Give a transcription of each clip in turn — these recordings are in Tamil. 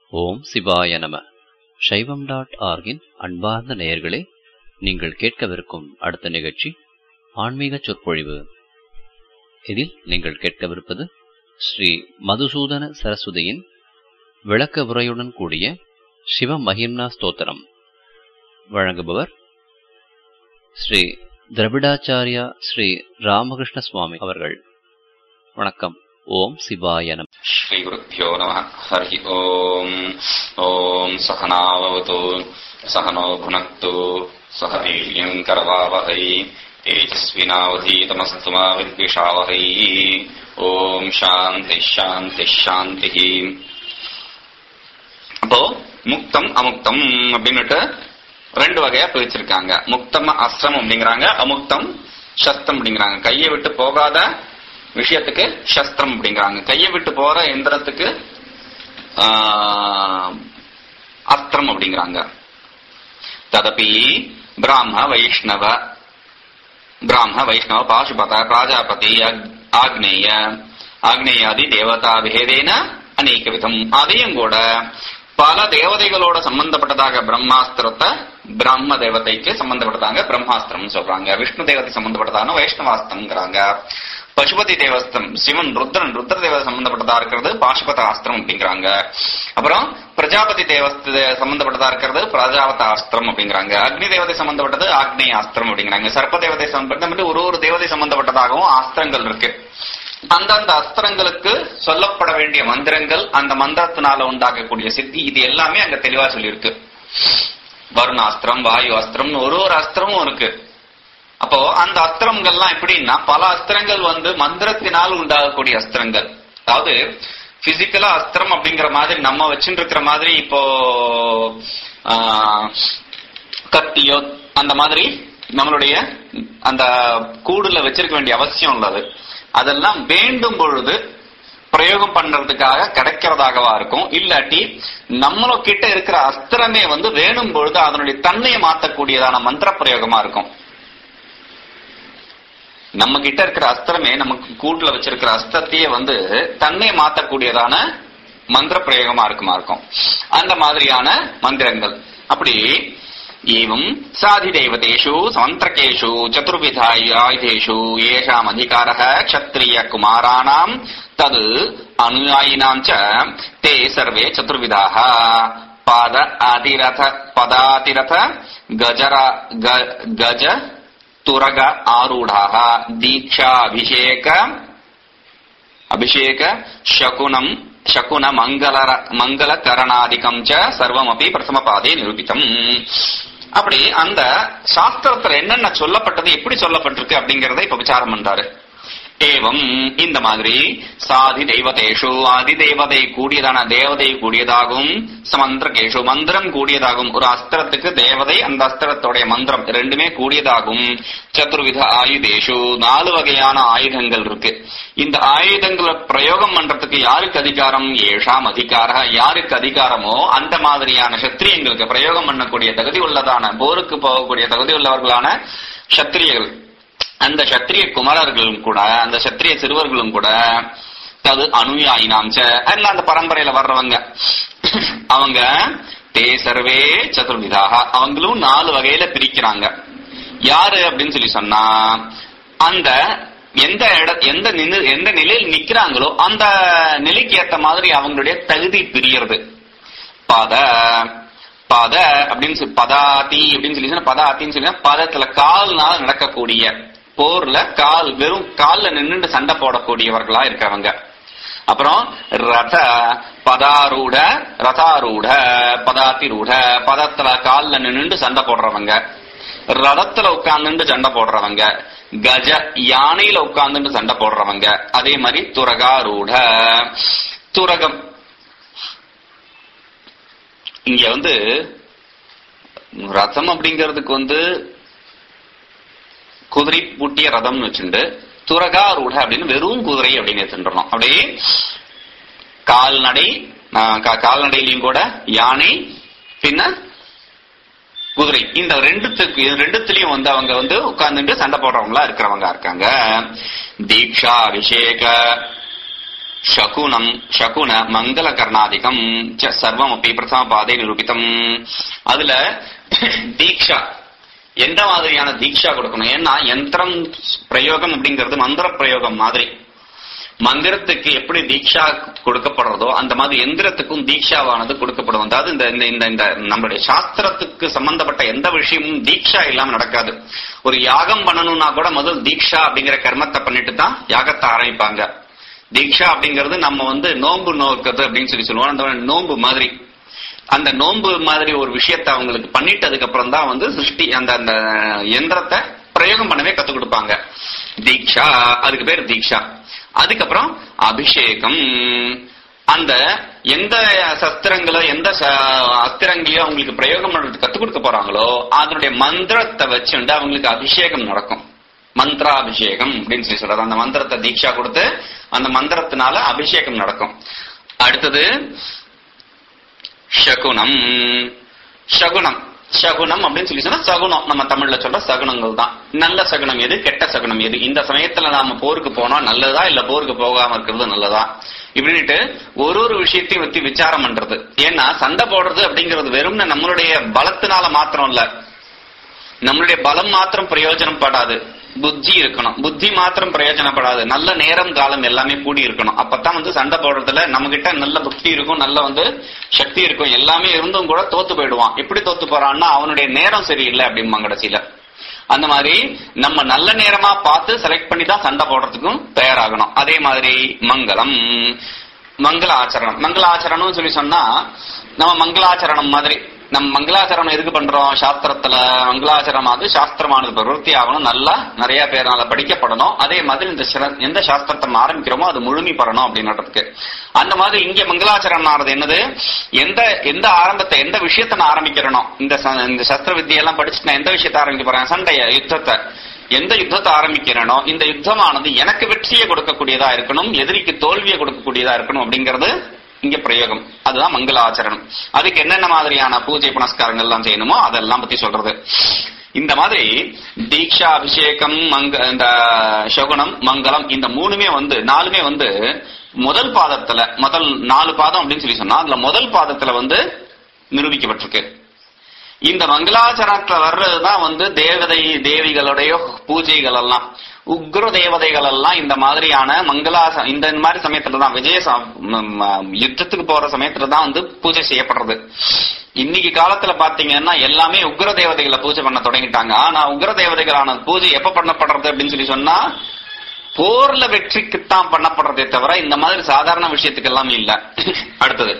ஓம் சிவாய நம சைவம் டாட் ஆர்கின் அன்பார்ந்த நேயர்களே நீங்கள் கேட்கவிருக்கும் அடுத்த நிகழ்ச்சி ஆன்மீக சொற்பொழிவு இதில் நீங்கள் கேட்கவிருப்பது ஸ்ரீ மதுசூதன சரஸ்வதியின் விளக்க உரையுடன் கூடிய சிவ மகிம்னா ஸ்தோத்திரம் வழங்குபவர் ஸ்ரீ திரவிடாச்சாரியா ஸ்ரீ ராமகிருஷ்ண சுவாமி அவர்கள் வணக்கம் ஓம் சிவாய நம श्रीगुरुभ्यो नमः हरिः ओम् ॐ सहनावतु सहनो भुनक्तु सह वीर्यम् करवावहै तेजस्विनावधीतमस्तु मा विद्विषावहै ॐ शान्तिः शान्तिः शान्तिः அப்போ முக்தம் அமுக்தம் அப்படின்னுட்டு ரெண்டு வகையா பிரிச்சிருக்காங்க முக்தம் அஸ்திரம் அப்படிங்கிறாங்க அமுக்தம் சஸ்திரம் அப்படிங்கிறாங்க கையை விட்டு போகாத விஷயத்துக்கு சஸ்திரம் அப்படிங்கிறாங்க கையை விட்டு போற எந்திரத்துக்கு அஸ்திரம் அப்படிங்கிறாங்க ததபி பிராம வைஷ்ணவ பிராம வைஷ்ணவ பாசுபத பிராஜாபதி ஆக்னேய ஆக்னேயாதி தேவதா பேதேன அநேக விதம் அதையும் கூட பல தேவதைகளோட சம்பந்தப்பட்டதாக பிரம்மாஸ்திரத்தை பிரம்ம தேவதைக்கு சம்பந்தப்பட்டதாக பிரம்மாஸ்திரம் சொல்றாங்க விஷ்ணு தேவதை சம்பந்தப்பட்டதான வைஷ்ணவாஸ்திரம்ங்கிறாங்க பசுபதி தேவஸ்தம் சிவன் ருத்ரன் ருத்ர தேவதை சம்பந்தப்பட்டதா இருக்கிறது பாசுபத ஆஸ்திரம் அப்படிங்கிறாங்க அப்புறம் பிரஜாபதி தேவஸ்த சம்பந்தப்பட்டதா இருக்கிறது பிரஜாபத ஆஸ்திரம் அப்படிங்கிறாங்க அக்னி தேவதை சம்பந்தப்பட்டது ஆக்னேய ஆஸ்திரம் அப்படிங்கிறாங்க சர்ப்ப தேவதை சம்பந்தப்பட்ட ஒரு ஒரு தேவதை சம்பந்தப்பட்டதாகவும் ஆஸ்திரங்கள் இருக்கு அந்தந்த அஸ்திரங்களுக்கு சொல்லப்பட வேண்டிய மந்திரங்கள் அந்த மந்திரத்தினால உண்டாக்கக்கூடிய சித்தி இது எல்லாமே அங்க தெளிவா சொல்லியிருக்கு வருண அஸ்திரம் வாயு அஸ்திரம்னு ஒரு ஒரு அஸ்திரமும் இருக்கு அப்போ அந்த அஸ்திரங்கள்லாம் எப்படின்னா பல அஸ்திரங்கள் வந்து மந்திரத்தினால் உண்டாகக்கூடிய அஸ்திரங்கள் அதாவது பிசிக்கலா அஸ்திரம் அப்படிங்கிற மாதிரி நம்ம வச்சுட்டு இருக்கிற மாதிரி இப்போ கத்தியோ அந்த மாதிரி நம்மளுடைய அந்த கூடுல வச்சிருக்க வேண்டிய அவசியம் உள்ளது அதெல்லாம் வேண்டும் பொழுது பிரயோகம் பண்றதுக்காக கிடைக்கிறதாகவா இருக்கும் இல்லாட்டி நம்மள கிட்ட இருக்கிற அஸ்திரமே வந்து வேணும் பொழுது அதனுடைய தன்மையை மாற்றக்கூடியதான மந்திர பிரயோகமா இருக்கும் நம்ம கிட்ட இருக்கிற அஸ்திரமே நமக்கு கூட்டுல வச்சிருக்கிற அஸ்திரத்தையே வந்து தன்னை மாற்றக்கூடியதான மந்திர பிரயோகமா இருக்குமா இருக்கும் அந்த மாதிரியான மந்திரங்கள் அப்படி एवं साधिदैवतेषु समन्त्रकेषु चतुर्विध आयुधेषु येषाम् अधिकारः क्षत्रियकुमाराणाम् तद् अनुयायिनाम् च ते सर्वे चतुर्विधाः पाद आतिरथ पदातिरथ गजर गज तुरग आरूढाः दीक्षाभिषेक अभिषेक शकुनम् शकुन मङ्गल मङ्गलकरणादिकम् च सर्वमपि प्रथमपादे निरूपितम् அப்படி அந்த சாஸ்திரத்துல என்னென்ன சொல்லப்பட்டது எப்படி சொல்லப்பட்டிருக்கு அப்படிங்கறத இப்ப விசாரம் பண்றாரு ஏவம் இந்த மாதிரி சாதி தெய்வதேஷு ஆதி தேவதை கூடியதான தேவதை கூடியதாகும் சமந்திரகேஷு மந்திரம் கூடியதாகும் ஒரு அஸ்திரத்துக்கு தேவதை அந்த அஸ்திரத்துடைய மந்திரம் ரெண்டுமே கூடியதாகும் சதுர்வித ஆயுதேஷு நாலு வகையான ஆயுதங்கள் இருக்கு இந்த ஆயுதங்களை பிரயோகம் பண்றதுக்கு யாருக்கு அதிகாரம் ஏஷாம் அதிகார யாருக்கு அதிகாரமோ அந்த மாதிரியான சத்திரியங்களுக்கு பிரயோகம் பண்ணக்கூடிய தகுதி உள்ளதான போருக்கு போகக்கூடிய தகுதி உள்ளவர்களான சத்திரியர்கள் அந்த சத்திரிய குமரர்களும் கூட அந்த சத்திரிய சிறுவர்களும் கூட அது அனுயாயினாம் எல்லாம் அந்த பரம்பரையில வர்றவங்க அவங்க தே சர்வே சதுர்விதாக அவங்களும் நாலு வகையில பிரிக்கிறாங்க யாரு அப்படின்னு சொல்லி சொன்னா அந்த எந்த இட எந்த எந்த நிலையில் நிக்கிறாங்களோ அந்த நிலைக்கு ஏத்த மாதிரி அவங்களுடைய தகுதி பிரியறது பத பத அப்படின்னு சொல்லி பதாதி அப்படின்னு சொல்லி சொன்னா பதாத்தின்னு சொல்லி பதத்துல கால்னால நடக்கக்கூடிய போர்ல கால் வெறும் கால்ல நின்று சண்டை போடக்கூடியவர்களா இருக்கிறவங்க அப்புறம் ரத பதாரூட ரதாரூட பதாத்திரூட பதத்துல கால்ல நின்று சண்டை போடுறவங்க ரதத்துல உட்கார்ந்து சண்டை போடுறவங்க கஜ யானையில உட்கார்ந்து சண்டை போடுறவங்க அதே மாதிரி துரகாரூட துரகம் இங்க வந்து ரதம் அப்படிங்கிறதுக்கு வந்து குதிரை பூட்டிய ரதம்னு வச்சுட்டு துரகாரூட அப்படின்னு வெறும் குதிரை அப்படின்னு எடுத்துட்டோம் அப்படியே கால்நடை கால்நடையிலையும் கூட யானை பின்ன குதிரை இந்த ரெண்டுத்துக்கு ரெண்டுத்திலையும் வந்து அவங்க வந்து உட்கார்ந்துட்டு சண்டை போடுறவங்களா இருக்கிறவங்க இருக்காங்க தீக்ஷா அபிஷேக சகுனம் சகுன மங்கள கர்ணாதிகம் ச சர்வம் அப்படி பிரதம பாதை நிரூபிதம் அதுல தீக்ஷா எந்த மாதிரியான தீக்ஷா கொடுக்கணும் ஏன்னா யந்திரம் பிரயோகம் அப்படிங்கிறது மந்திர பிரயோகம் மாதிரி மந்திரத்துக்கு எப்படி தீக்ஷா கொடுக்கப்படுறதோ அந்த மாதிரி எந்திரத்துக்கும் தீக்ஷாவானது கொடுக்கப்படும் அதாவது இந்த இந்த இந்த இந்த நம்மளுடைய சாஸ்திரத்துக்கு சம்பந்தப்பட்ட எந்த விஷயமும் தீக்ஷா இல்லாம நடக்காது ஒரு யாகம் பண்ணணும்னா கூட முதல் தீக்ஷா அப்படிங்கிற கர்மத்தை பண்ணிட்டு தான் யாகத்தை ஆரம்பிப்பாங்க தீக்ஷா அப்படிங்கிறது நம்ம வந்து நோன்பு நோக்கிறது அப்படின்னு சொல்லி சொல்லுவோம் அந்த நோன்பு மாதிரி அந்த நோன்பு மாதிரி ஒரு விஷயத்தை அவங்களுக்கு பண்ணிட்டதுக்கு அப்புறம் தான் வந்து சிருஷ்டி அந்த அந்த எந்திரத்தை பிரயோகம் பண்ணவே கத்து கொடுப்பாங்க தீக்ஷா அதுக்கு பேர் தீக்ஷா அதுக்கப்புறம் அபிஷேகம் அந்த எந்த சஸ்திரங்களோ எந்த ச- அஸ்திரங்களையோ அவங்களுக்கு பிரயோகம் பண்றதுக்கு கத்துக் கொடுக்க போறாங்களோ அதனுடைய மந்திரத்தை வச்சுண்டு அவங்களுக்கு அபிஷேகம் நடக்கும் மந்திராபிஷேகம் அப்படின்னு சொல்லி சொல்றது அந்த மந்திரத்தை தீட்சா கொடுத்து அந்த மந்திரத்தினால அபிஷேகம் நடக்கும் அடுத்தது சகுனம் சகுனம் சகுனம் அப்படின்னு சொல்லி சொன்னா சகுனம் நம்ம தமிழ்ல சொல்ற சகுனங்கள் தான் நல்ல சகுனம் எது கெட்ட சகுனம் எது இந்த சமயத்துல நாம போருக்கு போனா நல்லதா இல்ல போருக்கு போகாம இருக்கிறது நல்லதா இப்படின்ட்டு ஒரு ஒரு விஷயத்தையும் பத்தி விசாரம் பண்றது ஏன்னா சண்டை போடுறது அப்படிங்கிறது வெறும் நம்மளுடைய பலத்தினால மாத்திரம் இல்ல நம்மளுடைய பலம் மாத்திரம் பிரயோஜனம் படாது புத்தி இருக்கணும் புத்தி மாத்திரம் பிரயோஜனப்படாது நல்ல நேரம் காலம் எல்லாமே கூடி இருக்கணும் அப்பதான் வந்து சண்டை போடுறதுல நம்ம கிட்ட நல்ல புத்தி இருக்கும் நல்ல வந்து சக்தி இருக்கும் எல்லாமே இருந்தும் கூட தோத்து போயிடுவான் எப்படி தோத்து போறான்னா அவனுடைய நேரம் சரியில்லை அப்படிம்பாங்க கடைசியில அந்த மாதிரி நம்ம நல்ல நேரமா பார்த்து செலக்ட் பண்ணி தான் சண்டை போடுறதுக்கும் தயாராகணும் அதே மாதிரி மங்களம் மங்கள ஆச்சரணம் மங்கள ஆச்சரணம்னு சொல்லி சொன்னா நம்ம மங்களாச்சரணம் மாதிரி நம்ம மங்களாச்சரணம் எதுக்கு பண்றோம் சாஸ்திரத்துல மங்களாச்சரணம் அது சாஸ்திரமானது பிரவருத்தி ஆகணும் நல்லா நிறைய பேர்னால படிக்கப்படணும் அதே மாதிரி இந்த சிர- எந்த சாஸ்திரத்தை நம்ம ஆரம்பிக்கிறோமோ அது முழுமை பெறணும் அப்படின்றதுக்கு அந்த மாதிரி இங்க மங்களாச்சரணம் ஆனது என்னது எந்த எந்த ஆரம்பத்தை எந்த விஷயத்தை நான் ஆரம்பிக்கிறனோ இந்த ச- இந்த சஸ்திர வித்தியெல்லாம் படிச்சுட்டு நான் எந்த விஷயத்தை ஆரம்பிக்க போறேன் சண்டைய யுத்தத்தை எந்த யுத்தத்தை ஆரம்பிக்கிறேனோ இந்த யுத்தமானது எனக்கு வெற்றியை கொடுக்கக்கூடியதா இருக்கணும் எதிரிக்கு தோல்வியை கொடுக்கக்கூடியதா இருக்கணும் அப்படிங்கிறது இங்க பிரயோகம் அதுதான் மங்களாச்சரணம் அதுக்கு என்னென்ன மாதிரியான பூஜை புனஸ்காரங்கள் எல்லாம் செய்யணுமோ அதெல்லாம் பத்தி சொல்றது இந்த மாதிரி தீக்ஷா அபிஷேகம் மங்க இந்த சகுனம் மங்களம் இந்த மூணுமே வந்து நாலுமே வந்து முதல் பாதத்துல முதல் நாலு பாதம் அப்படின்னு சொல்லி சொன்னா அதுல முதல் பாதத்துல வந்து நிரூபிக்கப்பட்டிருக்கு இந்த மங்களாச்சரணத்துல வர்றதுதான் வந்து தேவதை தேவிகளுடைய பூஜைகள் எல்லாம் உக்ர தேவதைகள் எல்லாம் இந்த மாதிரியான மங்களாச இந்த மாதிரி சமயத்துல தான் விஜய ச- ம், ம், யுத்தத்துக்கு போற சமயத்துல தான் வந்து பூஜை செய்யப்படுறது இன்னைக்கு காலத்துல பாத்தீங்கன்னா எல்லாமே உக்ர தேவதைகளை பூஜை பண்ண தொடங்கிட்டாங்க ஆனா உக்ர தேவதைகளான பூஜை எப்ப பண்ணப்படுறது அப்படின்னு சொல்லி சொன்னா போர்ல வெற்றிக்குத்தான் பண்ணப்படுறதே தவிர இந்த மாதிரி சாதாரண விஷயத்துக்கெல்லாம் இல்ல அடுத்தது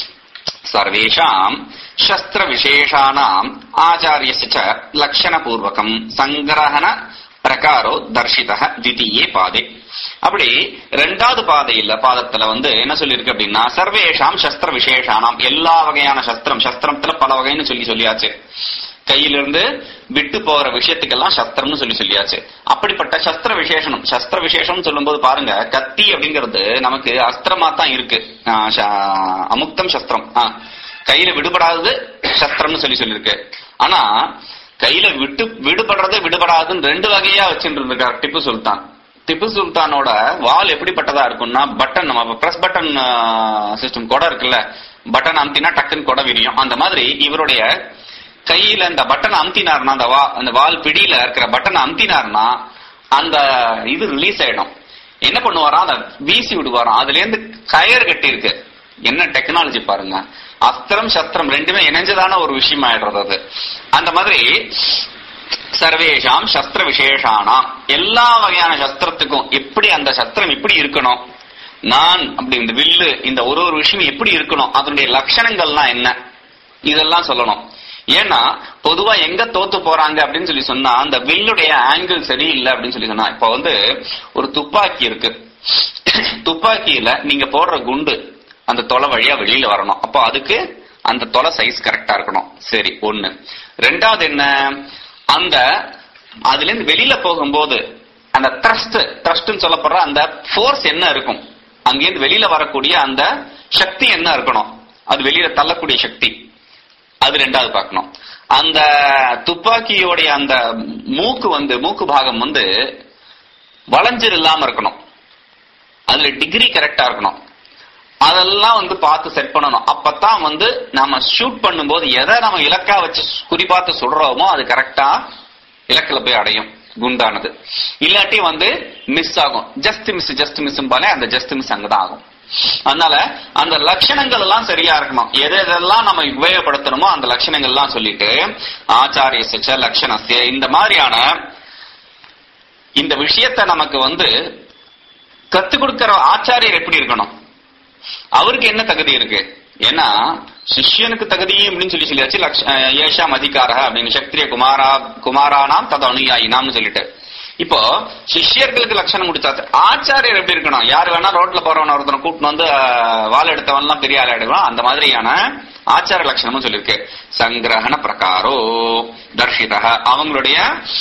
சர்வேஷாம் சஸ்திர விசேஷானாம் ஆச்சாரியஸ்ய ச லட்சணபூர்வகம் சங்கிரகண பிரகாரோ தர்ஷித தித்தியே பாதே அப்படி ரெண்டாவது பாதையில பாதத்துல வந்து என்ன சொல்லியிருக்கு அப்படின்னா சர்வேஷாம் சஸ்திர விசேஷானாம் எல்லா வகையான சஸ்திரம் சஸ்திரத்துல பல வகைன்னு சொல்லி சொல்லியாச்சு கையிலிருந்து விட்டு போற விஷயத்துக்கெல்லாம் சஸ்திரம்னு சொல்லி சொல்லியாச்சு அப்படிப்பட்ட சஸ்திர விசேஷனம் சஸ்திர விசேஷம் சொல்லும்போது பாருங்க கத்தி அப்படிங்கிறது நமக்கு அஸ்திரமா தான் இருக்கு ஆ, ச- அமுக்தம் சஸ்திரம் ஆ, கையில விடுபடாதது சஸ்திரம்னு சொல்லி சொல்லியிருக்கு ஆனா கையில விட்டு விடுபடுறது விடுபடாதுன்னு ரெண்டு வகையா வச்சுட்டு இருந்திருக்கார் டிப்பு சுல்தான் திப்பு சுல்தானோட வால் எப்படிப்பட்டதா இருக்கும்னா பட்டன் நம்ம பிரஸ் பட்டன் சிஸ்டம் கூட இருக்குல்ல பட்டன் அமுத்தினா டக்குன்னு கூட விரியும் அந்த மாதிரி இவருடைய கையில இந்த பட்டன் அமுத்தினார்னா அந்த வா அந்த வால் பிடியில இருக்கிற பட்டன் அமுத்தினார்னா அந்த இது ரிலீஸ் ஆயிடும் என்ன பண்ணுவாராம் அதை வீசி விடுவாராம் அதுல இருந்து கயர் கட்டி இருக்கு என்ன டெக்னாலஜி பாருங்க அஸ்திரம் சஸ்திரம் ரெண்டுமே இணைஞ்சதான ஒரு விஷயம் ஆயிடுறது அது அந்த மாதிரி சர்வேஷாம் சஸ்திர விசேஷானாம் எல்லா வகையான சஸ்திரத்துக்கும் எப்படி அந்த சஸ்திரம் எப்படி இருக்கணும் நான் அப்படி இந்த வில்லு இந்த ஒரு ஒரு விஷயம் எப்படி இருக்கணும் அதனுடைய லட்சணங்கள்லாம் என்ன இதெல்லாம் சொல்லணும் ஏன்னா பொதுவா எங்க தோத்து போறாங்க அப்படின்னு சொல்லி சொன்னா அந்த வில்லுடைய ஆங்கிள் சரியில்லை அப்படின்னு சொல்லி சொன்னா இப்ப வந்து ஒரு துப்பாக்கி இருக்கு துப்பாக்கியில நீங்க போடுற குண்டு அந்த தொலை வழியா வெளியில வரணும் அப்போ அதுக்கு அந்த தொலை சைஸ் கரெக்டா இருக்கணும் சரி ஒண்ணு ரெண்டாவது என்ன அந்த அதுல இருந்து வெளியில போகும்போது அந்த த்ரஸ்ட் த்ரஸ்ட்னு சொல்லப்படுற அந்த ஃபோர்ஸ் என்ன இருக்கும் அங்கேருந்து வெளியில வரக்கூடிய அந்த சக்தி என்ன இருக்கணும் அது வெளியில தள்ளக்கூடிய சக்தி அது ரெண்டாவது பார்க்கணும் அந்த துப்பாக்கியோடைய அந்த மூக்கு வந்து மூக்கு பாகம் வந்து வளைஞ்சல் இல்லாம இருக்கணும் அதுல டிகிரி கரெக்டா இருக்கணும் அதெல்லாம் வந்து பார்த்து செட் பண்ணணும் அப்பதான் வந்து நாம ஷூட் பண்ணும்போது எதை நம்ம இலக்கா வச்சு குறிப்பாத்து சுடுறோமோ அது கரெக்டா இலக்கில் போய் அடையும் குண்டானது இல்லாட்டி வந்து மிஸ் ஆகும் ஜஸ்ட் மிஸ் ஜஸ்ட் மிஸ் பாலே அந்த ஜஸ்ட் மிஸ் அங்கதான் ஆகும் அதனால அந்த லட்சணங்கள் எல்லாம் சரியா இருக்கணும் எது எதெல்லாம் நம்ம உபயோகப்படுத்தணுமோ அந்த லட்சணங்கள் எல்லாம் சொல்லிட்டு ஆச்சாரிய சச்ச லட்சணஸ்ய இந்த மாதிரியான இந்த விஷயத்தை நமக்கு வந்து கத்துக் கொடுக்கிற ஆச்சாரியர் எப்படி இருக்கணும் அவருக்கு என்ன தகுதி இருக்கு ஏன்னா சிஷ்யனுக்கு தகுதி அப்படின்னு சொல்லி சொல்லியாச்சு லக்ஷ அஹ் ஏஷாம் அதிகார அப்படின்னு சக்திரிய குமாரா குமாரானாம் தது அனுயாயினாம்னு சொல்லிட்டு இப்போ சிஷ்யர்களுக்கு லட்சணம் முடிச்சாச்சு ஆச்சாரியர் எப்படி இருக்கணும் யார் வேணா ரோட்ல போறவன ஒருத்தனை கூட்டின்னு வந்து அஹ், வாள் எடுத்தவன் எல்லாம் பெரிய ஆள் எடுக்கலாம் அந்த மாதிரியான ஆச்சார லட்சணமும் சொல்லியிருக்கு சங்கிரகண பிரகாரோ தர்ஷிதா அவங்களுடைய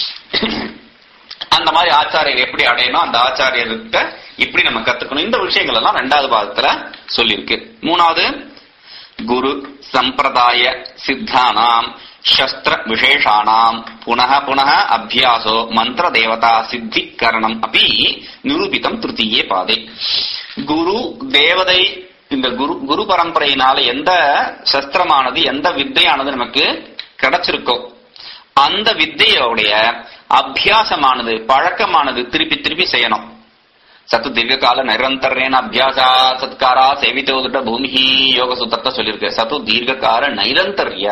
அந்த மாதிரி ஆச்சாரியர் எப்படி அடையணும் அந்த ஆச்சாரியர்கிட்ட இப்படி நம்ம கத்துக்கணும் இந்த விஷயங்கள் எல்லாம் ரெண்டாவது பாகத்துல சொல்லியிருக்கு மூணாவது குரு சம்பிரதாய சித்தானாம் சஸ்திர விசேஷானாம் புனः புனः அபியாசோ மந்திர தேவதா சித்திகரணம் அப்படி நிரூபிதம் திருத்தீயே பாதை குரு தேவதை இந்த குரு குரு பரம்பரையினால எந்த சஸ்திரமானது எந்த வித்தையானது நமக்கு கிடைச்சிருக்கோ அந்த வித்தையோடைய அபியாசமானது பழக்கமானது திருப்பி திருப்பி செய்யணும் சத்து தீர்க்கால நிரந்தரேன அபியாசா சத்காரா சேவித்தோதுட்ட பூமி யோக சூத்திரத்தை சொல்லியிருக்கு சத்து தீர்க்கால நைரந்தர்ய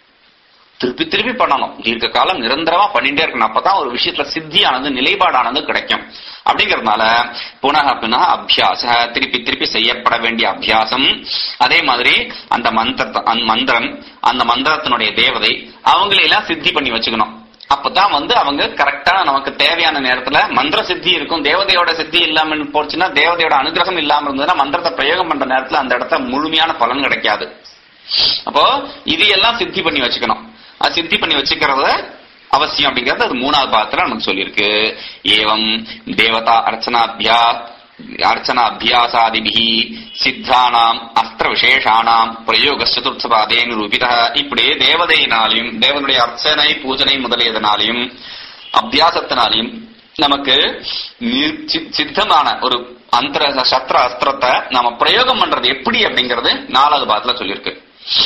திருப்பி திருப்பி பண்ணணும் தீர்க்க காலம் நிரந்தரமா பண்ணிட்டே இருக்கணும் அப்பதான் ஒரு விஷயத்துல சித்தியானது நிலைப்பாடானது கிடைக்கும் அப்படிங்கறதுனால புனக புனக அபியாச திருப்பி திருப்பி செய்யப்பட வேண்டிய அபியாசம் அதே மாதிரி அந்த மந்திர அந்த மந்திரம் அந்த மந்திரத்தினுடைய தேவதை அவங்களையெல்லாம் சித்தி பண்ணி வச்சுக்கணும் அப்பதான் வந்து அவங்க கரெக்டா நமக்கு தேவையான நேரத்துல மந்திர சித்தி இருக்கும் தேவதையோட சித்தி இல்லாம போச்சுன்னா தேவதையோட அனுகிரகம் இல்லாம இருந்ததுன்னா மந்திரத்தை பிரயோகம் பண்ற நேரத்துல அந்த இடத்துல முழுமையான பலன் கிடைக்காது அப்போ இது எல்லாம் சித்தி பண்ணி வச்சுக்கணும் அது சித்தி பண்ணி வச்சுக்கிறது அவசியம் அப்படிங்கறது அது மூணாவது பாகத்துல நமக்கு சொல்லியிருக்கு ஏவம் தேவதா அர்ச்சனாபியா அர்ச்சனா அபியாசாதிபிகி சித்தானாம் அஸ்திர விசேஷானாம் பிரயோக சதுர்த்தபாதே நிரூபித இப்படி தேவதையினாலையும் தேவனுடைய அர்ச்சனை பூஜனை முதலியதனாலையும் அபியாசத்தினாலையும் நமக்கு நி- சி- சித்தமான ஒரு அந்தர சத்திர அஸ்திரத்தை நாம பிரயோகம் பண்றது எப்படி அப்படிங்கறது நாலாவது பாகத்துல சொல்லியிருக்கு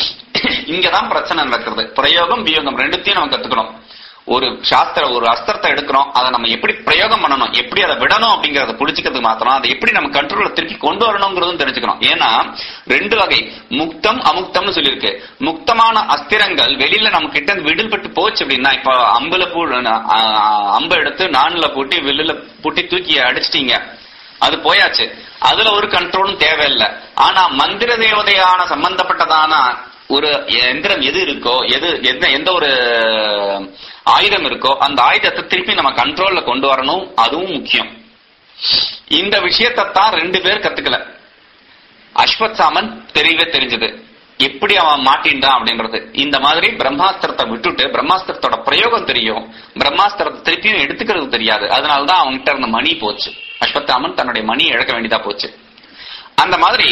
இங்கதான் பிரச்சனை நடக்கிறது பிரயோகம் வியோகம் ரெண்டுத்தையும் நம்ம கத்துக்கணும் ஒரு சாஸ்திர ஒரு அஸ்திரத்தை எடுக்கிறோம் அதை நம்ம எப்படி பிரயோகம் பண்ணணும் எப்படி அதை விடணும் அப்படிங்கறத புடிச்சுக்கிறதுக்கு மாத்திரம் அதை எப்படி நம்ம கண்ட்ரோல்ல திருப்பி கொண்டு வரணுங்கிறதும் தெரிஞ்சுக்கணும் ஏன்னா ரெண்டு வகை முக்தம் அமுக்தம்னு சொல்லியிருக்கு முக்தமான அஸ்திரங்கள் வெளியில நம்ம கிட்ட இருந்து விடுபட்டு போச்சு அப்படின்னா இப்ப அம்புல பூ அஹ், அம்பை எடுத்து நான்ல பூட்டி வெளியில பூட்டி தூக்கி அடிச்சிட்டீங்க அது போயாச்சு அதுல ஒரு கண்ட்ரோலும் தேவையில்லை ஆனா மந்திர தேவதையான சம்பந்தப்பட்டதான ஒரு எந்திரம் எது இருக்கோ எது எந்த எந்த ஒரு ஆயுதம் இருக்கோ அந்த ஆயுதத்தை திருப்பி நம்ம கண்ட்ரோல்ல கொண்டு வரணும் அதுவும் முக்கியம் இந்த விஷயத்தை தான் ரெண்டு பேர் கத்துக்கல அஸ்வத்சாமன் தெரியவே தெரிஞ்சது எப்படி அவன் மாட்டின்றான் அப்படின்றது இந்த மாதிரி பிரம்மாஸ்திரத்தை விட்டுட்டு பிரம்மாஸ்திரத்தோட பிரயோகம் தெரியும் பிரம்மாஸ்திரத்தை திருப்பியும் எடுத்துக்கிறது தெரியாது அதனாலதான் அவன்கிட்ட இருந்த மணி போச்சு அஸ்வத்தாமன் தன்னுடைய மணி இழக்க வேண்டியதா போச்சு அந்த மாதிரி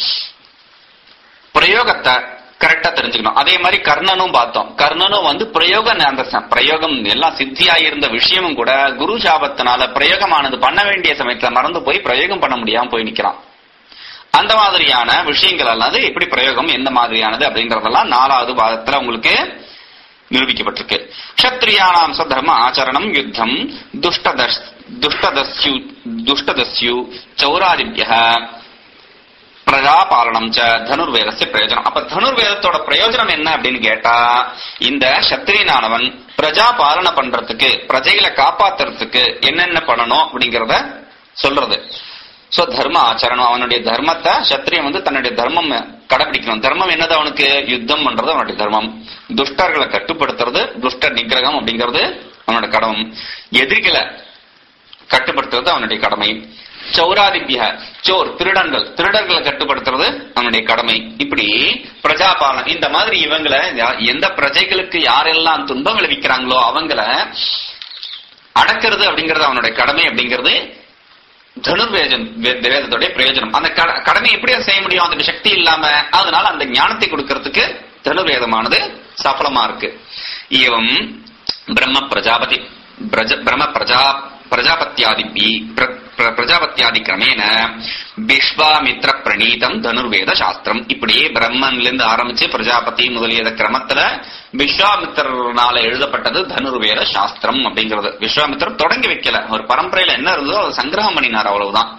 பிரயோகத்தை கரெக்டா தெரிஞ்சுக்கணும் அதே மாதிரி கர்ணனும் பார்த்தோம் கர்ணனும் வந்து பிரயோக அந்த ச- பிரயோகம் எல்லாம் சித்தியாயிருந்த விஷயமும் கூட குரு சாபத்தினால பிரயோகமானது பண்ண வேண்டிய சமயத்துல மறந்து போய் பிரயோகம் பண்ண முடியாம போய் நிக்கிறான் அந்த மாதிரியான விஷயங்கள் அல்லது எப்படி பிரயோகம் எந்த மாதிரியானது அப்படிங்கறதெல்லாம் நாலாவது பாதத்துல உங்களுக்கு நிரூபிக்கப்பட்டிருக்கு க்ஷத்ரியானாம் சதர்ம ஆச்சரணம் யுத்தம் துஷ்டதஸ் துஷ்டதஸ்யு துஷ்டதஸ்யு சௌராதிபிய பிரஜாபாலனம் ச தனுர்வேதस्य பிரயோஜனம் அப்ப தனுர்வேதத்தோட பிரயோஜனம் என்ன அப்படின்னு கேட்டா இந்த சத்திரியனானவன் பிரஜா பாலனை பண்றதுக்கு பிரஜைகளை காப்பாத்துறதுக்கு என்னென்ன பண்ணணும் அப்படிங்கறத சொல்றது சோ தர்ம ஆச்சரணம் அவனுடைய தர்மத்தை சத்திரியன் வந்து தன்னுடைய தர்மம் கடைபிடிக்கணும் தர்மம் என்னது அவனுக்கு யுத்தம் பண்றது அவனுடைய தர்மம் துஷ்டர்களை கட்டுப்படுத்துறது துஷ்ட நிகிரகம் அப்படிங்கிறது அவனோட கடமை எதிரிகளை கட்டுப்படுத்துறது அவனுடைய கடமை சௌராதிபிய சோர் திருடங்கள் திருடர்களை கட்டுப்படுத்துறது அவனுடைய கடமை இப்படி பிரஜாபாலன் இந்த மாதிரி இவங்களை யா- எந்த பிரஜைகளுக்கு யாரெல்லாம் துன்பம் விளைவிக்கிறாங்களோ அவங்கள அடக்கிறது அப்படிங்கிறது அவனுடைய கடமை அப்படிங்கிறது தனுர்வேதம் வே- வேதத்துடைய பிரயோஜனம் அந்த கட- கடமை எப்படி அதை செய்ய முடியும் அந்த சக்தி இல்லாம அதனால அந்த ஞானத்தை கொடுக்கறதுக்கு தனுர்வேதமானது சஃலமா இருக்கு ஏவம் பிரம்ம பிரஜாபதி பிரஜ பிரம்ம பிரஜா பிரஜாபத்தியாதிபி பிர- பிர- பிரஜாபத்தியாதி கிரமேன விஸ்வாமித்ர பிரணீதம் தனுர்வேத சாஸ்திரம் இப்படியே பிரம்மன்ல இருந்து ஆரம்பிச்சு பிரஜாபதி முதலிய கிரமத்துல விஸ்வாமித்திரனால எழுதப்பட்டது தனுர்வேத சாஸ்திரம் அப்படிங்கிறது விஸ்வாமித்திரர் தொடங்கி வைக்கல ஒரு பரம்பரையில என்ன இருந்ததோ அதை சங்கிரகம் பண்ணினார் அவ்வளவுதான்